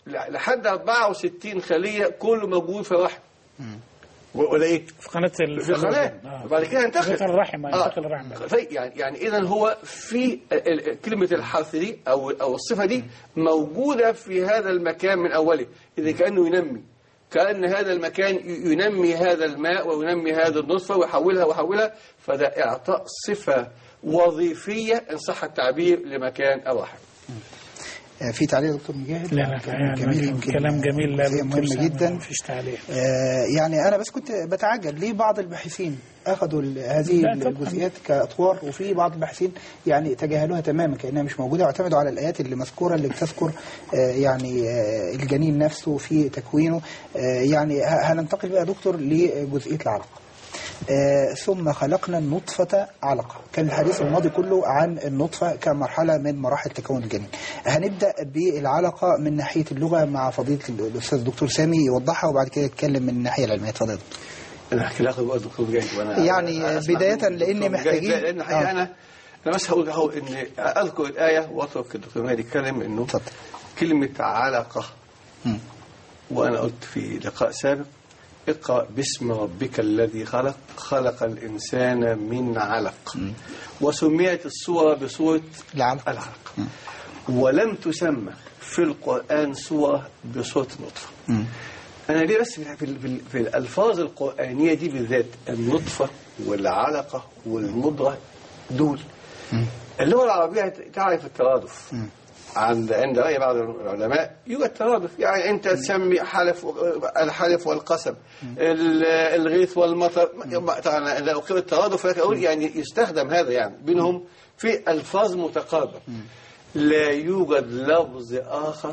ل- لحد 64 خليه كله موجود في الرحم و- ولا ايه؟ في قناه ال- في القناه آه. وبعد كده ينتقل ذكر الرحم آه. ينتقل الرحم طيب يعني يعني اذا هو في ال- ال- كلمه الحرف دي او او الصفه دي موجوده في هذا المكان من اوله اذا كانه ينمي كان هذا المكان ي- ينمي هذا الماء وينمي هذا النطفه ويحولها ويحولها فده اعطاء صفه وظيفيه ان صح التعبير لمكان الرحم آه، في تعليق دكتور مجاهد لا لا فعلا جميل يمكن كلام جميل لا جزئية دكتور مهمة سامي، جدا مفيش تعليق آه، يعني أنا بس كنت بتعجب ليه بعض الباحثين أخذوا ال- هذه لا طبعاً. الجزئيات كأطوار وفي بعض الباحثين يعني تجاهلوها تماما كأنها مش موجودة واعتمدوا على الآيات اللي مذكورة اللي بتذكر آه، يعني آه، الجنين نفسه في تكوينه آه، يعني ه- هننتقل بقى يا دكتور لجزئية العلقة آه، ثم خلقنا النطفة علقة كان الحديث الماضي كله عن النطفة كمرحلة من مراحل تكون الجنين هنبدأ بالعلقة من ناحية اللغة مع فضيلة الأستاذ الدكتور سامي يوضحها وبعد كده يتكلم من الناحية العلمية اتفضل يا دكتور. انا احكي لك بقى دكتور جاهد وانا يعني أنا أسمع بداية من الدكتور لأن جاهد. محتاجين- لا، لان حقيقه آه. انا انا بس هقول هو ان اذكر الايه واترك الدكتور جاهد يتكلم انه اتفضل. كلمه علقه مم. وأنا قلت في لقاء سابق اقرأ باسم ربك الذي خلق خلق الإنسان من علق وسميت السورة بسورة العلقة. العلق ولم تسمى في القرآن سورة بسورة النطفة مم. أنا ليه بس في, في, في, في الألفاظ القرآنية دي بالذات النطفة والعلقة والمضغة دول اللغة العربية تعرف الترادف عند عند رأي بعض العلماء يوجد ترادف يعني أنت تسمي حلف الحلف والقسم ال- الغيث والمطر ما- طبعا لا أقيم الترادف لكن أقول يعني يستخدم هذا يعني بينهم في ألفاظ متقاربة لا يوجد لفظ آخر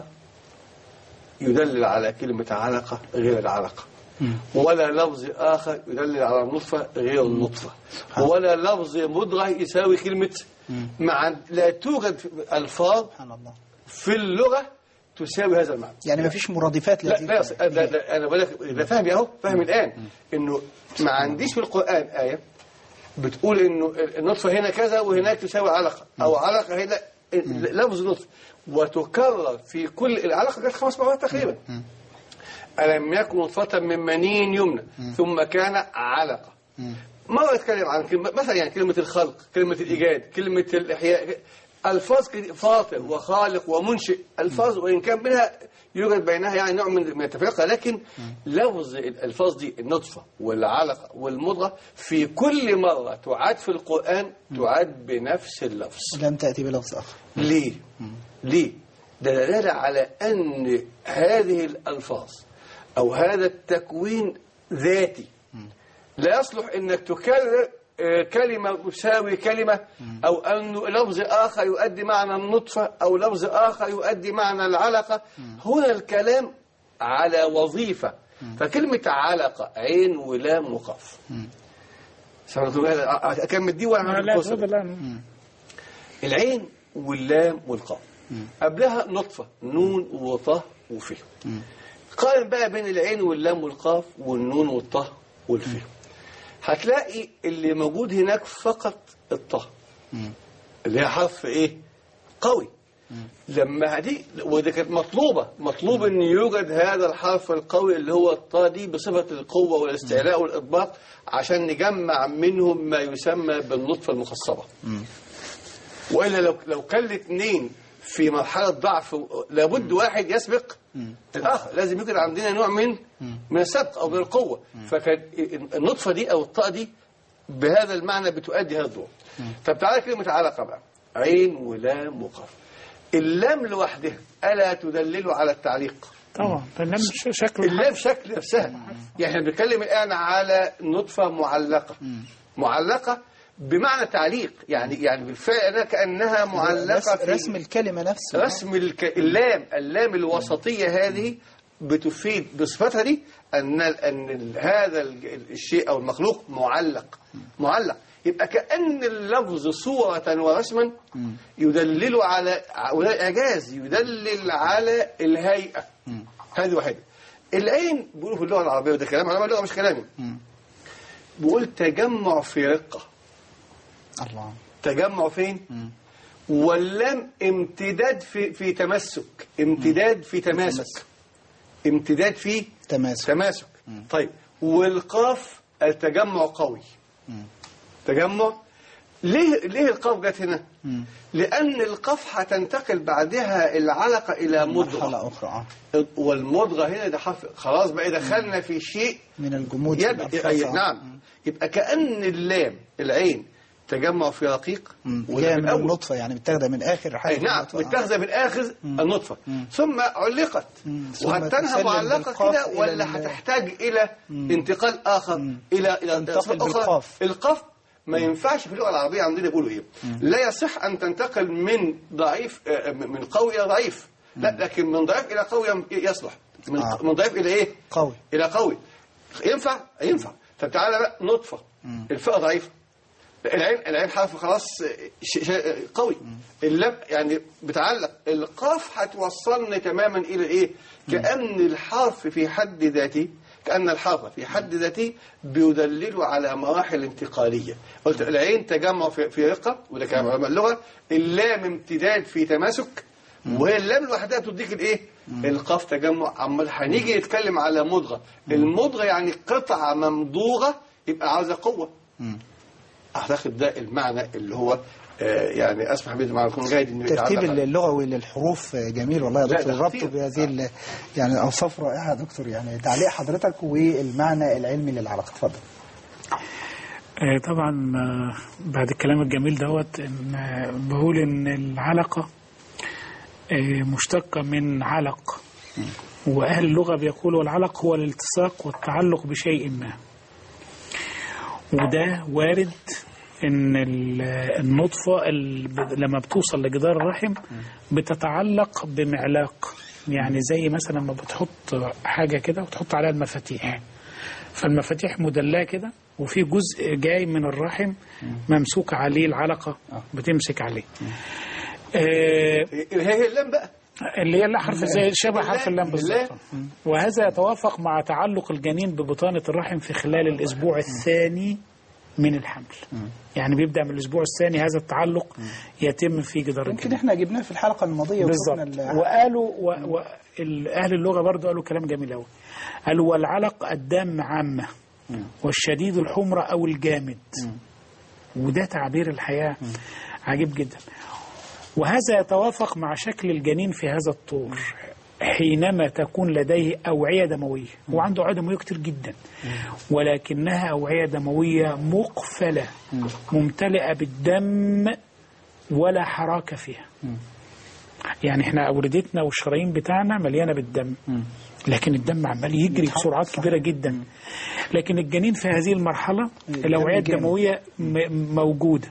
يدلل على كلمة علقة غير العلقة ولا لفظ آخر يدلل على النطفة غير النطفة ولا لفظ مضغة يساوي كلمة مع لا توجد ألفاظ سبحان الله في اللغة تساوي هذا المعنى يعني ما فيش مرادفات لا لهذه لا, يص- لا, لا انا بقول لك ده فاهم اهو فاهم الان انه ما عنديش في القران ايه بتقول انه النطفه هنا كذا وهناك تساوي علقه او علقه هنا لفظ نطفه وتكرر في كل العلقه جت خمس مرات تقريبا الم يكن نطفه من مني يمنى ثم كان علقه مرة يتكلم عن كلمة مثلا يعني كلمة الخلق كلمة الإيجاد كلمة الإحياء ألفاظ كده فاطر وخالق ومنشئ ألفاظ وإن كان منها يوجد بينها يعني نوع من من التفرقة لكن لفظ الألفاظ دي النطفة والعلقة والمضغة في كل مرة تعاد في القرآن تعاد بنفس اللفظ لم تأتي بلفظ آخر ليه؟ ليه؟ ده دلالة على أن هذه الألفاظ أو هذا التكوين ذاتي لا يصلح أنك تكرر آه، كلمة تساوي كلمة أو أن لفظ آخر يؤدي معنى النطفة أو لفظ آخر يؤدي معنى العلقة هنا الكلام على وظيفة فكلمة علقة عين ولام وقاف سمعتوا بهذا؟ أكمل دي ولا لا لا تفضل لا. العين واللام والقاف قبلها نطفة نون وطه وفه قارن بقى بين العين واللام والقاف والنون والطه والفه هتلاقي اللي موجود هناك فقط الطه اللي هي حرف ايه قوي لما دي ودي كانت مطلوبة مطلوب ان يوجد هذا الحرف القوي اللي هو الطاء دي بصفة القوة والاستعلاء والإطباق عشان نجمع منهم ما يسمى بالنطفة المخصبة والا لو لو كان الاثنين في مرحله ضعف لابد واحد يسبق الاخر لازم يوجد عندنا نوع من من السبق او من القوه فكان النطفه دي او الطاء دي بهذا المعنى بتؤدي هذا الدور طب تعالى كلمه علقه بقى عين ولام وقاف اللام لوحدها الا تدلل على التعليق طبعا اللام ش- شكله اللام شكل نفسها يعني احنا بنتكلم الان على نطفه معلقه معلقه بمعنى تعليق يعني يعني بالفعل أنها كانها معلقه رسم, في رسم الكلمة نفسه رسم الك... اللام اللام الوسطيه هذه بتفيد بصفتها دي ان ان ال- هذا ال- الشيء او المخلوق معلق معلق يبقى كأن اللفظ صورة ورسما يدلل على وده إعجاز يدلل على الهيئة هذه واحدة العين بيقولوا في اللغة العربية وده كلام علماء اللغة مش كلامي بيقول تجمع في رقة الله تجمع فين واللام امتداد في في تمسك امتداد في تماسك تمسك. امتداد في تماسك تماسك طيب والقاف التجمع قوي تجمع ليه ليه القاف جت هنا لان القاف هتنتقل بعدها العلقه الى مضغه مرحلة أخرى آه. والمضغه هنا ده حرف خلاص بقى دخلنا في شيء من الجمود في يبقى الألفاظ. أي آه. نعم يبقى كأن اللام العين تجمع في رقيق مم. وده جاية في من الأول. النطفة يعني متاخدة من آخر حاجة أي نعم النطفة. آه. متاخذة من آخر النطفة ثم علقت مم. ثم وهتنها تسلم معلقة بالقاف كده إلى ولا ال- هتحتاج إلى انتقال آخر إلى إلى تنتقل أصوات أخرى بالقاف. القاف ما ينفعش في اللغة العربية عندنا يقولوا إيه لا يصح أن تنتقل من ضعيف آه، من قوي إلى ضعيف لا لكن من ضعيف إلى قوي يصلح من آه. من ضعيف إلى إيه قوي الى قوي ينفع ينفع طب تعالى بقى نطفه الفئه ضعيفه العين العين حرف خلاص ش... ش... قوي اللام يعني بتعلق القاف هتوصلني تماما الى ايه كان الحرف في حد ذاته كان الحرف في حد ذاته بيدلل على مراحل انتقاليه قلت العين تجمع في, في رقه وده كلام علماء اللغه اللام امتداد في تماسك وهي اللام لوحدها تديك الايه القاف تجمع اما هنيجي نتكلم على مضغه المضغه يعني قطعه ممضوغه يبقى عاوزه قوه اعتقد ده المعنى اللي هو آه، يعني اسمح بي مع يكون جيد انه الترتيب يتعلق على- اللغوي للحروف جميل والله يا لا، دكتور ده ربطه خطير. بهذه ال- يعني اوصاف رائعه يا دكتور يعني تعليق حضرتك والمعنى العلمي للعلاقه اتفضل آه، طبعا آه، بعد الكلام الجميل دوت إن آه، بقول ان العلقة آه، مشتقة من علق وأهل اللغة بيقولوا العلق هو الالتصاق والتعلق بشيء ما وده وارد ان ال- النطفة ال- لما بتوصل لجدار الرحم بتتعلق بمعلاق يعني زي مثلا لما بتحط حاجة كده وتحط عليها المفاتيح فالمفاتيح مدلاه كده وفي جزء جاي من الرحم ممسوك عليه العلقة بتمسك عليه آه، هي هي اللام بقى اللي هي حرف زي شبه اللام. حرف اللام بالظبط اللام. وهذا يتوافق مع تعلق الجنين ببطانة الرحم في خلال الأسبوع الثاني من الحمل يعني بيبدأ من الأسبوع الثاني هذا التعلق يتم في جدار يمكن الجنين احنا جبناه في الحلقه الماضيه وشفنا بالظبط ال- وقالوا و... و... ال- أهل اللغة برضو قالوا كلام جميل أوي قالوا والعلق الدم عامة والشديد الحمرة أو الجامد وده تعبير الحياة عجيب جدا وهذا يتوافق مع شكل الجنين في هذا الطور حينما تكون لديه أوعية دموية هو عنده أوعية دموية كتير جدا ولكنها أوعية دموية مقفلة ممتلئة بالدم ولا حراك فيها يعني احنا أوردتنا والشرايين بتاعنا مليانة بالدم لكن الدم عمال يجري بسرعات كبيرة جدا لكن الجنين في هذه المرحلة الأوعية جامد. الدموية م- موجودة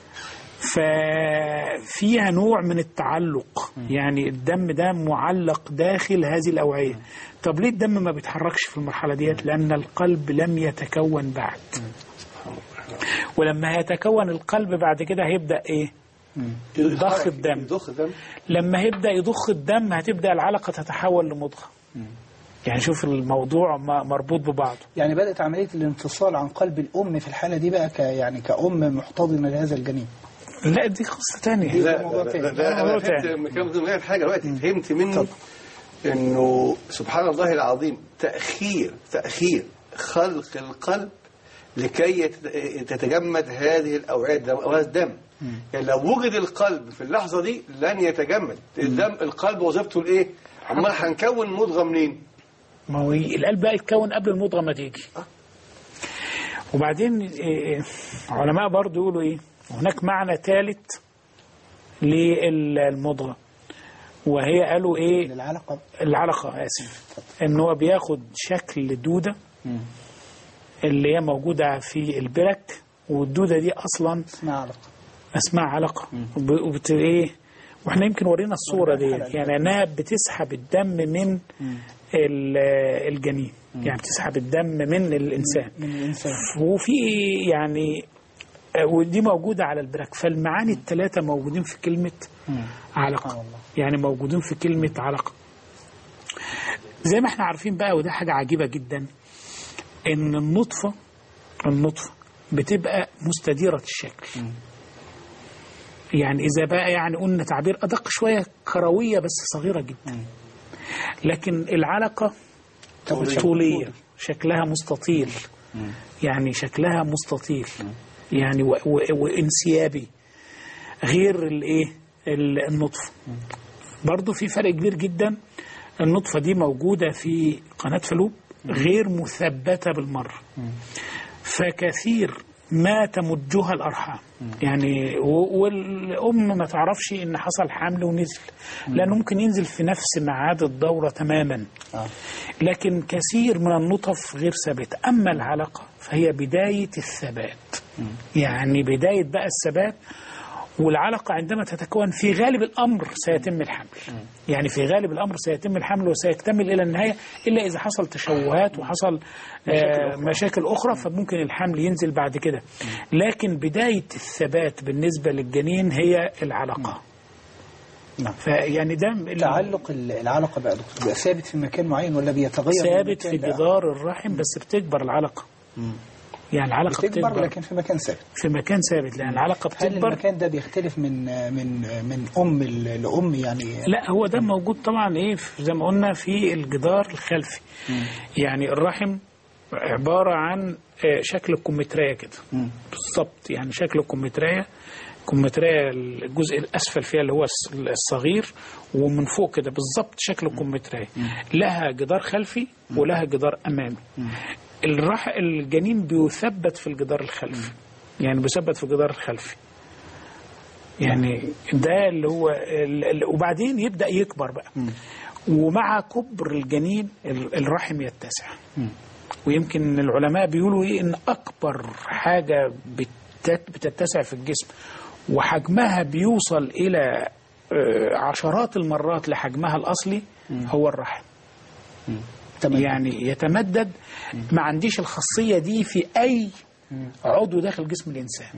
ففيها نوع من التعلق يعني الدم ده معلق داخل هذه الأوعية طب ليه الدم ما بيتحركش في المرحلة ديت لأن القلب لم يتكون بعد ولما يتكون القلب بعد كده هيبدأ إيه ضخ الدم. ضخ الدم لما هيبدأ يضخ الدم هتبدأ العلقة تتحول لمضغة يعني شوف الموضوع م- مربوط ببعضه يعني بدات عمليه الانفصال عن قلب الام في الحاله دي بقى ك يعني كأم محتضنه لهذا الجنين لا دي قصة تانية لا موضوع لا تاني. لا, ده لا موضوع انا فهمت تاني. من كلام غير حاجه دلوقتي فهمت منه انه سبحان الله العظيم تاخير تاخير خلق القلب لكي يت- تتجمد هذه الاوعيه الدم أوعية الدم يعني لو وجد القلب في اللحظه دي لن يتجمد الدم القلب وظيفته الايه امال هنكون مضغه منين ما هو القلب بقى يتكون قبل المضغة ما تيجي وبعدين إيه، علماء برضو يقولوا ايه هناك معنى ثالث للمضغة وهي قالوا ايه للعلقه العلقة آسف إن هو بياخد شكل دودة اللي هي موجودة في البرك والدودة دي أصلا اسمها علقه اسمها علقة وب- وبت إيه وإحنا يمكن ورينا الصورة دي ورينا الحلقة. يعني إنها بتسحب الدم من ال- الجنين يعني بتسحب الدم من الإنسان من الانسان وفي يعني آه، ودي موجودة على البرك فالمعاني الثلاثة موجودين في كلمة علقة سبحان الله. يعني موجودين في كلمة علقة زي ما احنا عارفين بقى وده حاجة عجيبة جدا ان النطفة النطفة بتبقى مستديرة الشكل يعني إذا بقى يعني قلنا تعبير أدق شوية كروية بس صغيرة جدا لكن العلقة طولية. طولية شكلها مستطيل يعني شكلها مستطيل يعني و- و- وانسيابي غير الايه ال- النطفة برضو في فرق كبير جدا النطفة دي موجودة في قناة فلوب غير مثبتة بالمرة فكثير ما تمجها الأرحام يعني و- والأم ما تعرفش إن حصل حمل ونزل لأنه ممكن ينزل في نفس ميعاد الدورة تماما آه. لكن كثير من النطف غير ثابتة أما العلقة فهي بداية الثبات يعني بداية بقى الثبات والعلقة عندما تتكون في غالب الأمر سيتم الحمل يعني في غالب الأمر سيتم الحمل وسيكتمل إلى النهاية إلا إذا حصل تشوهات وحصل آه مشاكل أخرى فممكن الحمل ينزل بعد كده لكن بداية الثبات بالنسبة للجنين هي العلقة نعم. فيعني ده ال- تعلق ال- العلقة بقى دكتور بيبقى ثابت في مكان معين ولا بيتغير من ثابت مكان في لآخر؟ جدار الرحم بس بتكبر العلقة يعني العلقة بتكبر بتكبر لكن في مكان ثابت في مكان ثابت لأن العلقة هل بتكبر المكان ده بيختلف من من من أم ل- لأم يعني لا هو ده موجود طبعا ايه في- زي ما قلنا في الجدار الخلفي يعني الرحم عبارة عن آه، شكل الكمثرية كده بالظبط يعني شكل الكمثرية كمثرية الجزء الأسفل فيها اللي هو الص- الصغير ومن فوق كده بالظبط شكل الكمثرية لها جدار خلفي ولها جدار أمامي الرح الجنين بيثبت في الجدار الخلفي يعني بيثبت في الجدار الخلفي يعني ده اللي هو ال- ال- وبعدين يبدأ يكبر بقى ومع كبر الجنين ال- الرحم يتسع ويمكن العلماء بيقولوا ايه ان اكبر حاجة بتت- بتتسع في الجسم وحجمها بيوصل الى آه، عشرات المرات لحجمها الاصلي هو الرحم تمام. يعني يتمدد ما عنديش الخاصية دي في أي عضو داخل جسم الإنسان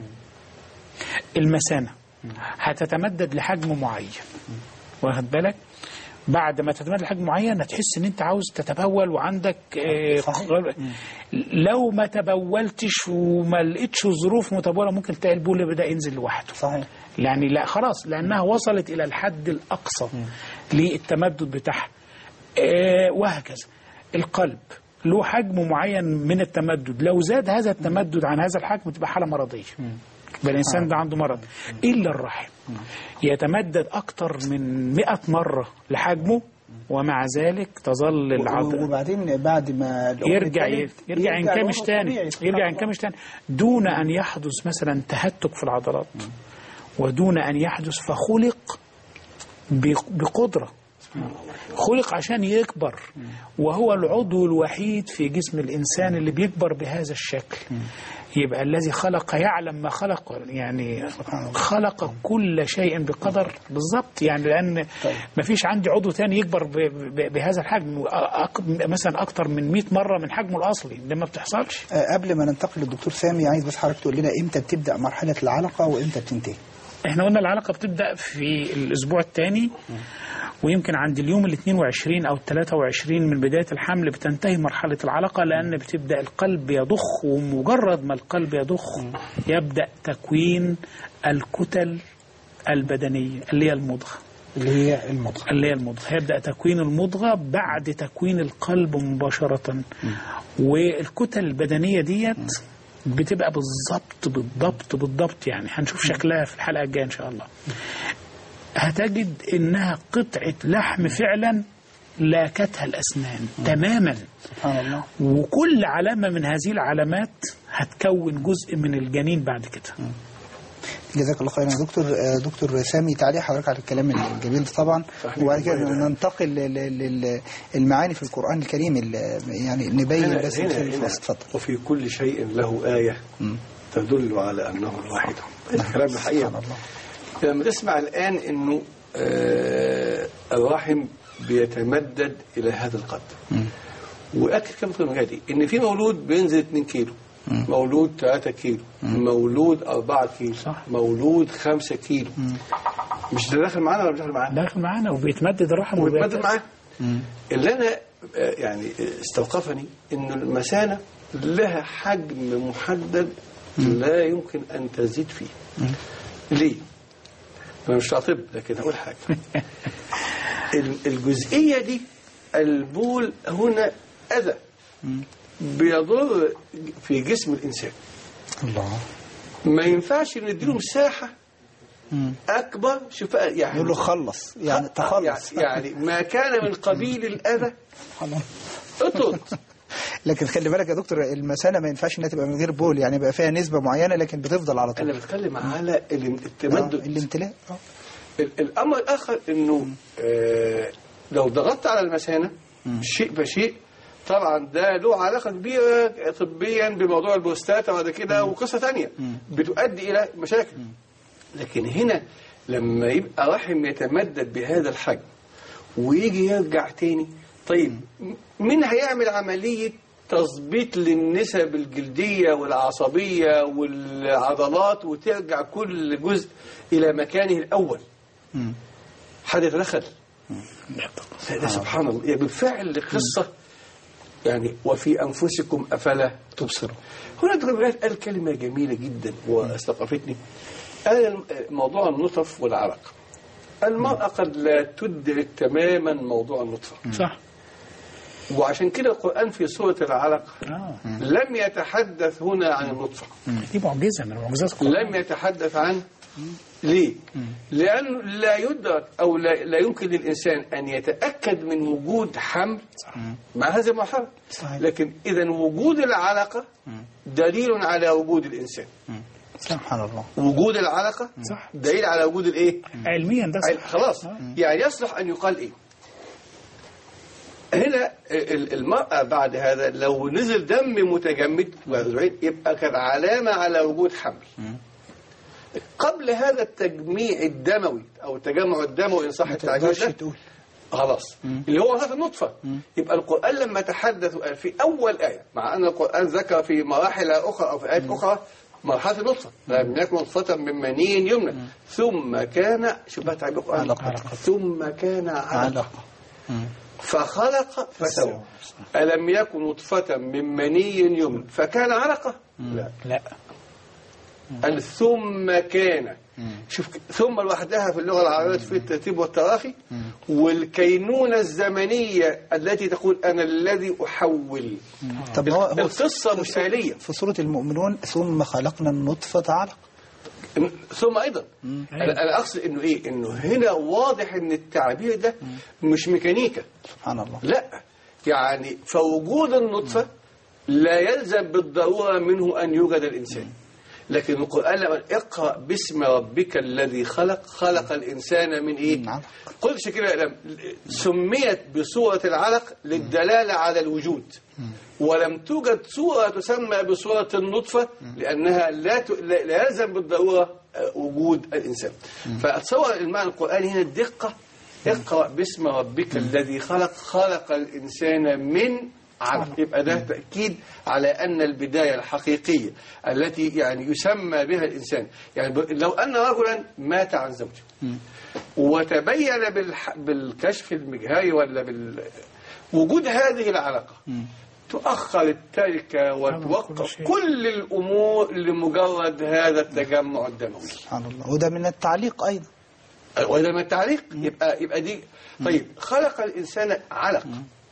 المثانة هتتمدد لحجم معين واخد بالك بعد ما تتمدد لحجم معين هتحس ان انت عاوز تتبول وعندك آه، صحيح. غل- لو ما تبولتش وما لقيتش ظروف متبوله ممكن تلاقي البول بدا ينزل لوحده صحيح يعني لا خلاص لانها وصلت الى الحد الاقصى للتمدد بتاعها آه، وهكذا القلب له حجم معين من التمدد لو زاد هذا التمدد عن هذا الحجم تبقى حاله مرضيه يبقى الانسان ده عنده مرض الا الرحم يتمدد اكتر من 100 مره لحجمه ومع ذلك تظل العضله وبعدين بعد ما الأم يرجع تلد، يرجع ينكمش الوضع تاني الطبيعي. سبحان يرجع الله. ينكمش تاني دون ان يحدث مثلا تهتك في العضلات ودون ان يحدث فخلق بق- بقدره خلق عشان يكبر وهو العضو الوحيد في جسم الانسان اللي بيكبر بهذا الشكل يبقى الذي خلق يعلم ما خلق يعني خلق كل شيء بقدر بالظبط يعني لان ما فيش عندي عضو تاني يكبر ب- ب- بهذا الحجم أك- مثلا اكتر من 100 مره من حجمه الاصلي ده ما بتحصلش آه، قبل ما ننتقل للدكتور سامي عايز بس حضرتك تقول لنا امتى بتبدا مرحله العلقه وامتى بتنتهي احنا قلنا العلاقه بتبدا في الاسبوع الثاني ويمكن عند اليوم ال 22 او ال 23 من بدايه الحمل بتنتهي مرحله العلقه لان بتبدا القلب يضخ ومجرد ما القلب يضخ يبدا تكوين الكتل البدنيه اللي هي المضغه اللي هي المضغه اللي هي المضغه هيبدا تكوين المضغه بعد تكوين القلب مباشره والكتل البدنيه ديت بتبقى بالظبط بالضبط بالضبط يعني هنشوف شكلها في الحلقه الجايه ان شاء الله هتجد انها قطعه لحم فعلا لاكتها الاسنان تماما سبحان الله وكل علامه من هذه العلامات هتكون جزء من الجنين بعد كده جزاك الله خيرا يا دكتور آه، دكتور سامي تعليق حضرتك على الكلام الجميل ده طبعا صحيح. وبعد كده ننتقل للمعاني في القران الكريم ال- يعني نبين هنا بس هنا في هنا الفصل اتفضل وفي كل شيء له آية تدل على أنه الواحد الكلام الحقيقة سبحان الله لما تسمع الآن أنه آه الرحم بيتمدد إلى هذا القدر وأكد كم في المجال دي إن في مولود بينزل 2 كيلو مولود 3 كيلو مولود 4 كيلو صح. مولود 5 كيلو مش ده داخل معانا ولا مش داخل معانا؟ داخل معانا وبيتمدد الرحم ويتمدد وبيت- معاه اللي انا آه، يعني استوقفني انه المثانه لها حجم محدد لا يمكن ان تزيد فيه ليه انا مش بتاع طب لكن هقول حاجه ال- الجزئيه دي البول هنا اذى بيضر في جسم الانسان الله ما ينفعش نديله مساحه اكبر شفاء يعني نقول له خلص يعني تخلص يعني ما كان من قبيل الاذى اطرد لكن خلي بالك يا دكتور المثانه ما ينفعش انها تبقى من غير بول يعني يبقى فيها نسبه معينه لكن بتفضل على انا طول بتكلم على الام- آه، التمدد الامتلاء آه. ال- الامر الاخر انه آه لو ضغطت على المثانه شيء فشيء طبعا ده له علاقه كبيره طبيا بموضوع البروستاتا وبعد كده وقصه ثانيه بتؤدي الى مشاكل لكن هنا لما يبقى رحم يتمدد بهذا الحجم ويجي يرجع تاني طيب م- مين هيعمل عمليه تظبيط للنسب الجلديه والعصبيه والعضلات وترجع كل جزء الى مكانه الاول مم. حد يتدخل ده سبحان الله يعني بالفعل قصة يعني وفي أنفسكم أفلا تبصرون هنا دكتور قال كلمة جميلة جدا واستوقفتني قال موضوع النطف والعرق المرأة قد لا تدرك تماما موضوع النطفة صح وعشان كده القرآن في سورة العلق آه. لم يتحدث هنا عن النطفة دي معجزه من معجزات القرآن لم يتحدث عن ليه؟ لأنه لا يدرك أو لا, لا يمكن للإنسان أن يتأكد من وجود حمل مع هذه المرحلة صحيح. لكن إذا وجود العلقة دليل على وجود الإنسان سبحان الله وجود العلقة صح. دليل على وجود الإيه؟ علميا ده أي- صح خلاص يعني يصلح أن يقال إيه هنا ال- المرأة بعد هذا لو نزل دم متجمد يبقى كان علامة على وجود حمل قبل هذا التجميع الدموي أو التجمع الدموي إن صح ما التعبير تقدرش ده تقول خلاص اللي هو وفاة النطفة يبقى القرآن لما تحدث قال في أول آية مع أن القرآن ذكر في مراحل أخرى أو في آيات أخرى مرحلة النطفة لم يكن نطفة من مني يمنى ثم كان شوف بقى تعبير القرآن علقة. ثم كان علقة علقة فخلق فسوى ألم يكن نطفة من مني يمنى فكان علقة لا لا قال ثم كان شوف ثم لوحدها في اللغة العربية في الترتيب والتراخي والكينونة الزمنية التي تقول أنا الذي أحول طب هو هو القصة مش آلية في سورة المؤمنون ثم خلقنا النطفة علقة ثم أيضا أنا أنا أقصد إنه إيه إنه هنا واضح إن التعبير ده مش ميكانيكا سبحان الله لا يعني فوجود النطفة لا يلزم بالضرورة منه أن يوجد الإنسان لكن القرآن لما اقرأ باسم ربك الذي خلق خلق الإنسان من إيه من علق. قلش كده لم- سميت بصورة العلق للدلالة على الوجود ولم توجد صورة تسمى بصورة النطفة لأنها لا ت- لا لا يلزم بالضرورة آه، وجود الإنسان فأتصور المعنى القرآني هنا الدقة اقرأ باسم ربك الذي خلق خلق الإنسان من علق يبقى ده تأكيد على أن البداية الحقيقية التي يعني يسمى بها الإنسان يعني ب- لو أن رجلا مات عن زوجه وتبين بالح... بالكشف المجهري ولا بال وجود هذه العلاقة تؤخر التركة كل وتوقف شيء. كل الأمور لمجرد هذا التجمع الدموي سبحان الله وده من التعليق أيضا وإذا ما التعليق يبقى يبقى دي طيب خلق الإنسان علق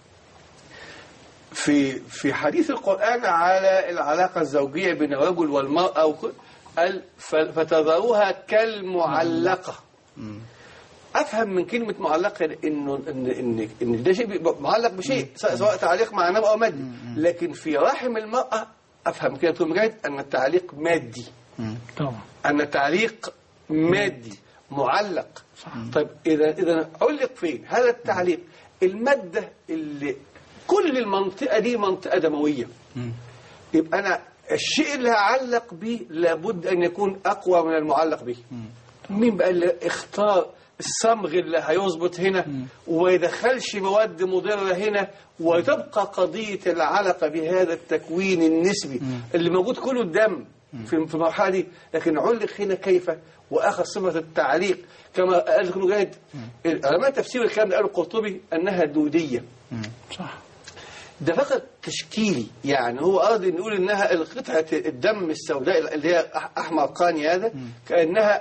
في في حديث القرآن على العلاقة الزوجية بين الرجل والمرأة وك- قال ف- فتذروها كالمعلقة افهم من كلمه معلقه انه ان ان ان ده شيء بيبقى معلق بشيء س- سواء تعليق معنوي او مادي لكن في رحم المراه افهم كده دكتور مجاهد ان التعليق مادي طبعا ان التعليق مادي معلق طيب اذا اذا علق فين هذا التعليق الماده اللي كل المنطقه دي منطقه دمويه يبقى انا الشيء اللي هعلق به لابد ان يكون اقوى من المعلق به مين بقى اللي اختار الصمغ اللي هيظبط هنا وما يدخلش مواد مضره هنا وتبقى قضيه العلقه بهذا التكوين النسبي اللي موجود كله الدم في في المرحله دي لكن علق هنا كيف واخذ صفه التعليق كما قال ابن مجاهد علماء تفسير الكلام اللي قاله القرطبي انها دوديه صح ده فقط تشكيلي يعني هو أراد أن يقول إنها قطعة الدم السوداء اللي هي أح- أحمر قاني هذا كأنها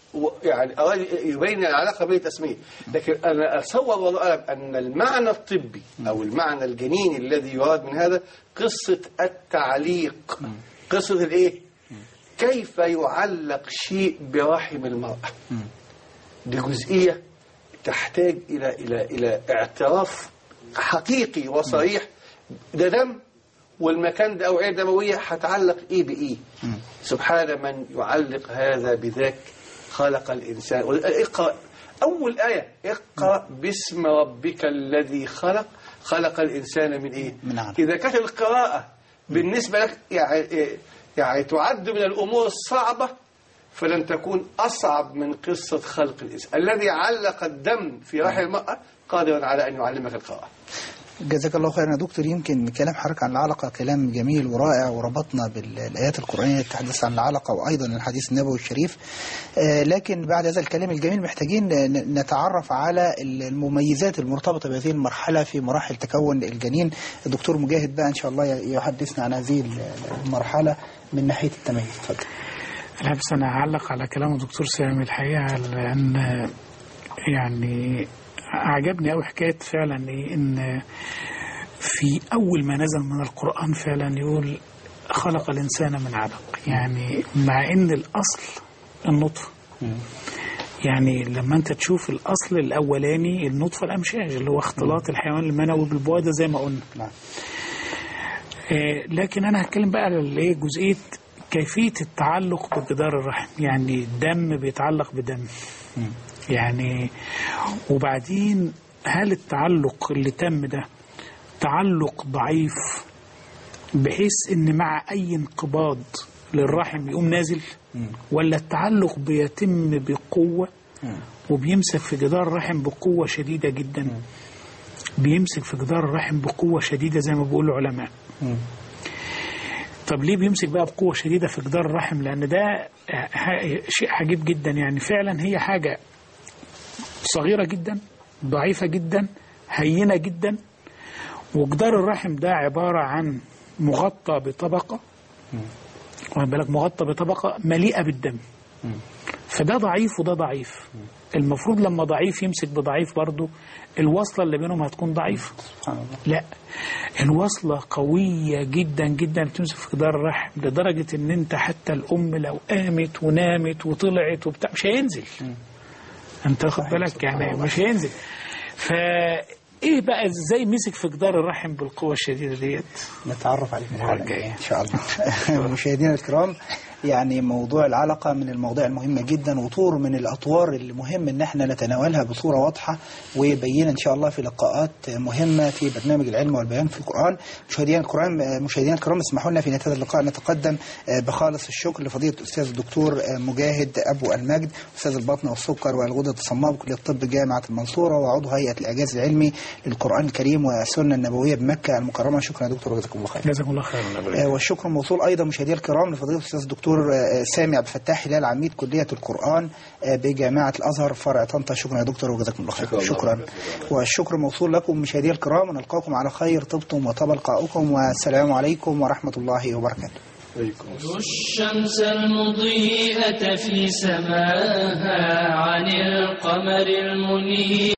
و- يعني أراد يبين العلاقة بين التسمية لكن أنا أتصور والله أعلم أن المعنى الطبي أو المعنى الجنيني الذي يراد من هذا قصة التعليق قصة الإيه؟ كيف يعلق شيء برحم المرأة دي جزئية تحتاج إلى إلى إلى اعتراف حقيقي وصريح ده دم والمكان ده أوعية دموية هتعلق إيه بإيه سبحان من يعلق هذا بذاك خلق الإنسان اقرأ أول آية اقرأ باسم ربك الذي خلق خلق الإنسان من إيه من علق. إذا كانت القراءة بالنسبة لك يعني يعني تعد من الأمور الصعبة فلن تكون أصعب من قصة خلق الإنسان الذي علق الدم في رحم المرأة قادرا على أن يعلمك القراءة جزاك الله خيرا يا دكتور يمكن كلام حضرتك عن العلقة كلام جميل ورائع وربطنا بالآيات القرآنية اللي تتحدث عن العلقة وأيضا الحديث النبوي الشريف آه، لكن بعد هذا الكلام الجميل محتاجين ن- نتعرف على المميزات المرتبطة بهذه المرحلة في مراحل تكون الجنين الدكتور مجاهد بقى إن شاء الله يحدثنا عن هذه المرحلة من ناحية التميز اتفضل لا بس أنا هعلق على كلام الدكتور سامي الحقيقة لأن يعني عجبني أوي حكاية فعلا إيه إن في أول ما نزل من القرآن فعلا يقول خلق الإنسان من علق يعني مع إن الأصل النطفة يعني لما أنت تشوف الأصل الأولاني النطفة الأمشاج اللي هو اختلاط الحيوان المنوي بالبويضة زي ما قلنا نعم آه، لكن انا هتكلم بقى على الايه جزئيه كيفيه التعلق بجدار الرحم يعني الدم بيتعلق بدم يعني وبعدين هل التعلق اللي تم ده تعلق ضعيف بحيث ان مع اي انقباض للرحم يقوم نازل ولا التعلق بيتم بقوه وبيمسك في جدار الرحم بقوه شديده جدا بيمسك في جدار الرحم بقوه شديده زي ما بيقول العلماء طب ليه بيمسك بقى بقوة شديدة في جدار الرحم لأن ده ح- شيء عجيب جدا يعني فعلا هي حاجة صغيرة جدا ضعيفة جدا هينة جدا وجدار الرحم ده عبارة عن مغطى بطبقة واخد بالك مغطى بطبقة مليئة بالدم فده ضعيف وده ضعيف المفروض لما ضعيف يمسك بضعيف برضه الوصلة اللي بينهم هتكون ضعيفة سبحان الله لا الوصلة قوية جدا جدا بتمسك في جدار الرحم لدرجة ان انت حتى الام لو قامت ونامت وطلعت وبتاع مش هينزل انت واخد بالك يعني مش هينزل فا ايه بقى ازاي مسك في جدار الرحم بالقوة الشديدة ديت نتعرف عليه في الحلقة الجاية. الجاية إن شاء الله مشاهدينا الكرام يعني موضوع العلقة من المواضيع المهمة جدا وطور من الأطوار اللي مهم إن احنا نتناولها بصورة واضحة وبينة إن شاء الله في لقاءات مهمة في برنامج العلم والبيان في القرآن مشاهدينا الكرام مشاهدينا الكرام اسمحوا لنا في نهاية هذا اللقاء نتقدم بخالص الشكر لفضيلة الأستاذ الدكتور مجاهد أبو المجد أستاذ البطن والسكر والغدد الصماء بكلية الطب جامعة المنصورة وعضو هيئة الإعجاز العلمي للقرآن الكريم والسنة النبوية بمكة المكرمة شكرا يا دكتور وجزاكم الله خير جزاكم الله خيرا آه، والشكر موصول ايضا مشاهدينا الكرام لفضيله الاستاذ الدكتور آه، سامي عبد الفتاح هلال عميد كليه القران آه، بجامعه الازهر فرع طنطا شكرا يا دكتور وجزاكم الله خير شكرا والشكر موصول لكم مشاهدينا الكرام ونلقاكم على خير طبتم وطاب لقاؤكم والسلام عليكم ورحمه الله وبركاته عليكم السلام. الشمس المضيئة في سماها عن القمر المنير